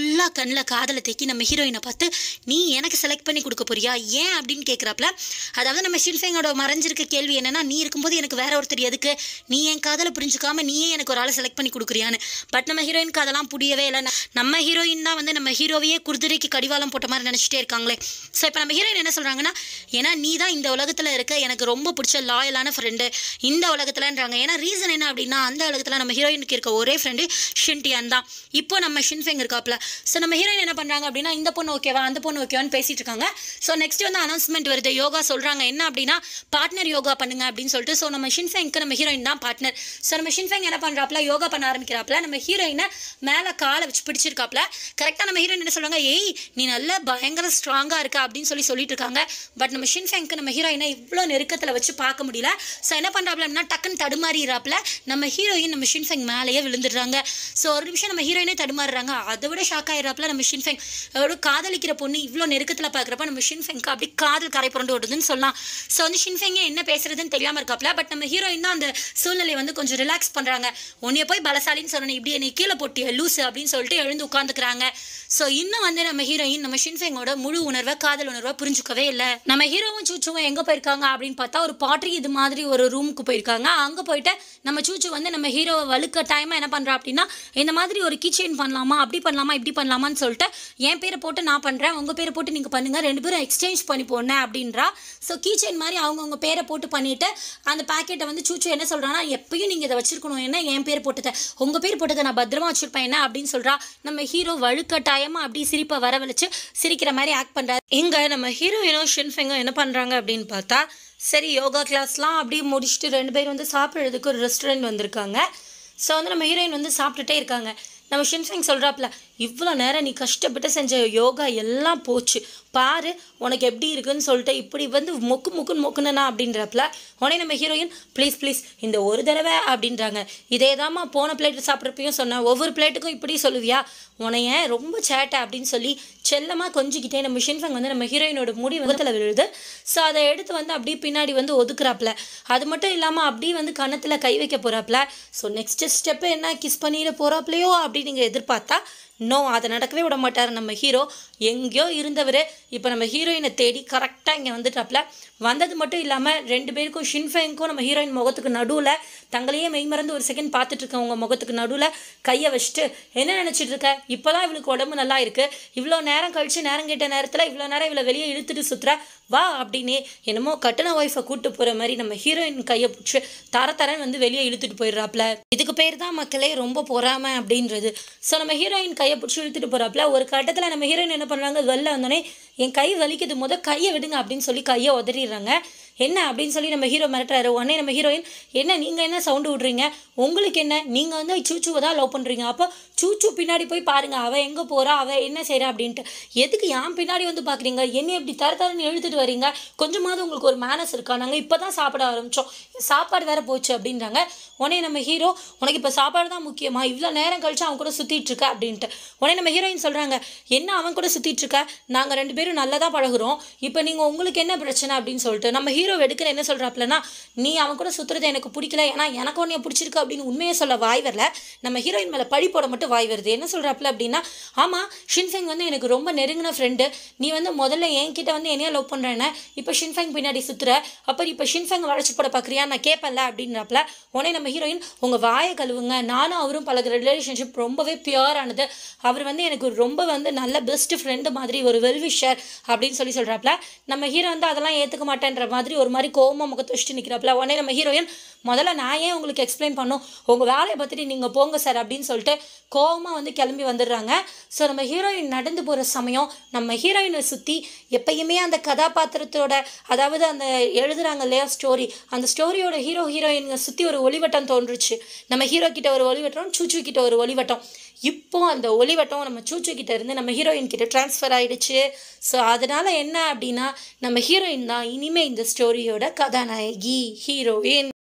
ஃபுல்லாக கண்ணில் காதலை தேக்கி நம்ம ஹீரோயினை பார்த்து நீ எனக்கு செலக்ட் பண்ணி கொடுக்க போறியா ஏன் அப்படின்னு கேட்குறாப்ல அதாவது நம்ம ஷின்ஃபேங்கோட மறைஞ்சிருக்க கேள்வி என்னன்னா நீ இருக்கும்போது எனக்கு வேற ஒருத்தர் எதுக்கு நீ என் காதலை புரிஞ்சுக்காம நீயே எனக்கு ஒரு ஆளை செலக்ட் பண்ணி கொடுக்குறியான்னு பட் நம்ம ஹீரோயினுக்கு அதெல்லாம் புரியவே இல்லை நம்ம ஹீரோயின் தான் வந்து நம்ம ஹீரோவையே குதிரைக்கு கடிவாளம் போட்ட மாதிரி நினச்சிட்டே இருக்காங்களே ஸோ இப்போ நம்ம ஹீரோயின் என்ன சொல்கிறாங்கன்னா ஏன்னா நீ தான் இந்த உலகத்தில் இருக்க எனக்கு ரொம்ப பிடிச்ச லாயலான ஃப்ரெண்டு இந்த உலகத்துலன்றாங்க ஏன்னா ரீசன் என்ன அப்படின்னா அந்த உலகத்தில் நம்ம ஹீரோயினுக்கு இருக்க ஒரே ஃப்ரெண்டு ஷின்டியான் தான் இப்போ நம்ம ஷின்ஃபெங் இருக்காப்ல ஸோ நம்ம ஹீரோயின் என்ன பண்ணுறாங்க அப்படின்னா இந்த பொண்ணு ஓகேவா அந்த பொண்ணு ஓகேவான்னு பேசிட்டு இருக்காங்க ஸோ நெக்ஸ்ட் வந்து அனௌன்ஸ்மெண்ட் வருது யோகா சொல்கிறாங்க என்ன அப்படின்னா பார்ட்னர் யோகா பண்ணுங்க அப்படின்னு சொல்லிட்டு ஸோ நம்ம ஷின்ஃபெங்க்கு நம்ம ஹீரோயின் தான் பார்ட்னர் ஸோ நம்ம ஷின்ஃபெங் என்ன பண்ணுறாப்ல யோகா பண்ண ஆரம்பிக்கிறாப்ல நம்ம ஹீரோயினை மேலே காலை வச்சு பிடிச்சிருக்காப்ல கரெக்டாக நம்ம ஹீரோயின் என்ன சொல்லுவாங்க ஏய் நீ நல்ல பயங்கர ஸ்ட்ராங்காக இருக்க அப்படின்னு சொல்லி சொல்லிட்டு இருக்காங்க பட் நம்ம ஷின்ஃபெங்க்கு நம்ம ஹீரோயினை இவ்வளோ நெருக்கத்தில் வச்சு பார்க்க முடியல ஸோ என்ன பண்ணுறாப்ல அப்படின்னா டக்குன்னு தடுமாறிறாப்ல நம்ம ஹீரோயின் நம்ம ஷின்ஃபெங் மேலேயே விழுந்துடுறாங்க ஸோ ஒரு நிமிஷம் நம்ம ஹீரோயினே தடுமாறுறாங்க அதை விட ஷாக் ஆயிடுறாப்ல நம்ம ஷின்ஃபெங் ஒரு காதலிக்கிற பொண்ணு இவ்வளோ நெருக்கத்தில் பார்க்குறப்ப நம்ம ஷின்ஃபெங்க்கு அப்படி காதல் கரை புரண்டு ஓடுதுன்னு சொல்லலாம் ஸோ வந்து ஷின்ஃபெங்கே என்ன பேசுறதுன்னு தெரியாமல் இருக்காப்ல பட் நம்ம ஹீரோயின் தான் அந்த சூழ்நிலையை வந்து கொஞ்சம் ரிலாக்ஸ் பண்ணுறாங்க உன்னைய போய் பலசாலின்னு சொன்னேன் இப்படி என்னை கீழே போட்டிய லூசு அப்படின்னு சொல்லிட்டு எழுந்து உட்காந்துக்கிறாங்க ஸோ இன்னும் வந்து நம்ம ஹீரோயின் நம்ம ஷின்ஃபெங்கோட முழு உணர்வை காதல் உணர்வை புரிஞ்சுக்கவே இல்லை நம்ம ஹீரோவும் சூச்சுவும் எங்கே போயிருக்காங்க அப்படின்னு பார்த்தா ஒரு பாட்ரி இது மாதிரி ஒரு ரூமுக்கு போயிருக்காங்க அங்கே போயிட்டு நம்ம சூச்சு வந்து நம்ம ஹீரோவை வலுக்க டைமாக என்ன பண்ணுறா அப்படின்னா இந்த மாதிரி ஒரு கீச்செயின் பண்ணலாமா அப்படி பண்ணலாமா இப்படி பண்ணலாமான்னு சொல்லிட்டு என் பேரை போட்டு நான் பண்ணுறேன் உங்கள் பேரை போட்டு நீங்கள் பண்ணுங்கள் ரெண்டு பேரும் எக்ஸ்சேஞ்ச் பண்ணி போனேன் அப்படின்றா ஸோ கீச்செயின் மாதிரி அவங்கவுங்க பேரை போட்டு பண்ணிவிட்டு அந்த பேக்கெட்டை வந்து சூச்சு என்ன சொல்கிறான்னா எப்பயும் நீங்கள் இதை வச்சிருக்கணும் என்ன என் பேர் போட்டதை உங்கள் பேர் போட்டதை நான் பத்திரமா வச்சிருப்பேன் என்ன அப்படின்னு சொல்கிறா நம்ம ஹீரோ வழுக்கட்டாயமாக அப்படி சிரிப்பை வரவழைச்சு சிரிக்கிற மாதிரி ஆக்ட் பண்ணுறாரு இங்கே நம்ம ஹீரோயினும் ஷின்ஃபெங்கும் என்ன பண்ணுறாங்க அப்படின்னு பார்த்தா சரி யோகா கிளாஸ்லாம் அப்படியே முடிச்சுட்டு ரெண்டு பேரும் வந்து சாப்பிட்றதுக்கு ஒரு ரெஸ்டாரண்ட் வந்திருக்காங்க ஸோ வந்து நம்ம ஹீரோயின் வந்து சாப்பிட்டுட்டே இருக்காங்க நம்ம ஷின்ஃபெங் சொல்கிறாப்புல இவ்வளோ நேரம் நீ கஷ்டப்பட்டு செஞ்ச யோகா எல்லாம் போச்சு பாரு உனக்கு எப்படி இருக்குன்னு சொல்லிட்டு இப்படி வந்து மொக்கு மொக்குன்னு மொக்குனா அப்படின்றப்பல உடனே நம்ம ஹீரோயின் ப்ளீஸ் ப்ளீஸ் இந்த ஒரு தடவை அப்படின்றாங்க இதே தாம்மா போன பிளேட்டு சாப்பிட்றப்பையும் சொன்னேன் ஒவ்வொரு பிளேட்டுக்கும் இப்படி சொல்லுவியா உனைய ரொம்ப சேட்டை அப்படின்னு சொல்லி செல்லமாக கொஞ்சிக்கிட்டே நம்ம ஷின்ஃபெங் வந்து நம்ம ஹீரோயினோட முடி முகத்தில் விழுது ஸோ அதை எடுத்து வந்து அப்படியே பின்னாடி வந்து ஒதுக்குறாப்புல அது மட்டும் இல்லாமல் அப்படியே வந்து கன்னத்தில் கை வைக்க போகிறாப்புல ஸோ நெக்ஸ்ட் ஸ்டெப்பு என்ன கிஸ் பண்ணிட போகிறாப்லையோ அப்படின்னு நீங்கள் எதிர்பார்த்தா நோ அதை நடக்கவே விட மாட்டார் நம்ம ஹீரோ எங்கேயோ இருந்தவர் இப்போ நம்ம ஹீரோயினை தேடி கரெக்டாக இங்கே வந்துட்டாப்ல வந்தது மட்டும் இல்லாமல் ரெண்டு பேருக்கும் ஷின்ஃபெங்க்கும் நம்ம ஹீரோயின் முகத்துக்கு நடுவில் தங்களையே மெய்மறந்து ஒரு செகண்ட் பார்த்துட்டு இருக்கவங்க முகத்துக்கு நடுவில் கையை வச்சுட்டு என்ன நினச்சிட்டு இருக்க இப்போ தான் இவளுக்கு உடம்பு நல்லா இருக்குது இவ்வளோ நேரம் கழிச்சு நேரம் கேட்ட நேரத்தில் இவ்வளோ நேரம் இவளை வெளியே இழுத்துட்டு சுற்றுற வா அப்படின்னு என்னமோ கட்டண ஒய்ஃபை கூட்டு போகிற மாதிரி நம்ம ஹீரோயின் கையை பிடிச்சி தர தரன்னு வந்து வெளியே இழுத்துட்டு போயிடுறாப்ல இதுக்கு பேர் தான் மக்களே ரொம்ப பொறாம அப்படின்றது ஸோ நம்ம ஹீரோயின் கையை பிடிச்சி இழுத்துட்டு போகிறாப்ல ஒரு கட்டத்தில் நம்ம ஹீரோயின் என்ன பண்ணுறாங்க வெளில வந்தோடனே என் கை வலிக்குது முத கையை விடுங்க அப்படின்னு சொல்லி கையை உதறிடுறாங்க என்ன அப்படின்னு சொல்லி நம்ம ஹீரோ மிரட்டுறாரு உடனே நம்ம ஹீரோயின் என்ன நீங்கள் என்ன சவுண்டு விட்றீங்க உங்களுக்கு என்ன நீங்கள் வந்து சூச்சுவை தான் லவ் பண்ணுறீங்க அப்போ சூச்சு பின்னாடி போய் பாருங்கள் அவள் எங்கே போகிறா அவள் என்ன செய்கிறா அப்படின்ட்டு எதுக்கு என் பின்னாடி வந்து பார்க்குறீங்க என்ன இப்படி தர தரன்னு இழுத்துட்டு வரீங்க கொஞ்சமாவது உங்களுக்கு ஒரு மேனஸ் இருக்கா நாங்கள் இப்போ தான் சாப்பிட ஆரம்பித்தோம் சாப்பாடு வேற போச்சு அப்படின்றாங்க உடனே நம்ம ஹீரோ உனக்கு இப்போ சாப்பாடு தான் முக்கியமா இவ்வளோ நேரம் கழிச்சு அவன் கூட சுற்றிட்டு இருக்க அப்படின்ட்டு உடனே நம்ம ஹீரோயின் சொல்கிறாங்க என்ன அவன் கூட சுற்றிட்டு இருக்க நாங்கள் ரெண்டு பேரும் நல்லா தான் பழகுறோம் இப்போ நீங்கள் உங்களுக்கு என்ன பிரச்சனை அப்படின்னு சொல்லிட்டு நம்ம ஹீரோ எடுக்கிற என்ன சொல்கிறாப்லனா நீ அவன் கூட சுற்றுறது எனக்கு பிடிக்கல ஏன்னா எனக்கு உன்னைய பிடிச்சிருக்கு அப்படின்னு உண்மையை சொல்ல வாய் வரல நம்ம ஹீரோயின் மேலே பழி போட மட்டும் வாய் வருது என்ன சொல்கிறாப்ல அப்படின்னா ஆமாம் ஷின்ஃபெங் வந்து எனக்கு ரொம்ப நெருங்கின ஃப்ரெண்டு நீ வந்து முதல்ல என்கிட்ட வந்து என்னைய லவ் பண்ணுறேன்னு இப்போ ஷின்ஃபெங் பின்னாடி சுற்றுற அப்போ இப்போ ஷின்ஃபெங் வளைச்சு போட பார்க்குறியா நான் கேட்பேன்ல அப்படின்றப்பல உடனே நம்ம ஹீரோயின் உங்கள் வாயை கழுவுங்க நானும் அவரும் பழகுற ரிலேஷன்ஷிப் ரொம்பவே பியூரானது அவர் வந்து எனக்கு ரொம்ப வந்து நல்ல பெஸ்ட் ஃப்ரெண்டு மாதிரி ஒரு வெல்விஷர் அப்படின்னு சொல்லி சொல்கிறாப்ல நம்ம ஹீரோ வந்து அதெல்லாம் ஏற்றுக்க மாட்டேன்ற மாதிரி ஒரு மாதிரி கோவமாக முகத்தை வச்சுட்டு நிற்கிறாப்ல உடனே நம்ம ஹீரோயின் முதல்ல நான் ஏன் உங்களுக்கு எக்ஸ்பிளைன் பண்ணும் உங்கள் வேலையை பார்த்துட்டு நீங்கள் போங்க சார் அப்படின்னு சொல்லிட்டு கோவமாக வந்து கிளம்பி வந்துடுறாங்க ஸோ நம்ம ஹீரோயின் நடந்து போகிற சமயம் நம்ம ஹீரோயினை சுற்றி எப்பயுமே அந்த கதாபாத்திரத்தோட அதாவது அந்த எழுதுறாங்க இல்லையா ஸ்டோரி அந்த ஸ்டோரியோட ஹீரோ ஹீரோயினை சுற்றி ஒரு ஒளிவட்டம் தோன்றுச்சு நம்ம ஹீரோ கிட்ட ஒரு ஒளிவட்டம் சூச்சு கிட்ட ஒரு ஒளிவட்டம் இப்போ அந்த ஒளிவட்டம் நம்ம சூச்சு கிட்ட இருந்து நம்ம ஹீரோயின் கிட்ட ட்ரான்ஸ்ஃபர் ஆயிடுச்சு ஸோ அதனால என்ன அப்படின்னா நம்ம ஹீரோயின் தான் இனிமே இந்த ஸ்டோரியோட கதாநாயகி ஹீரோயின்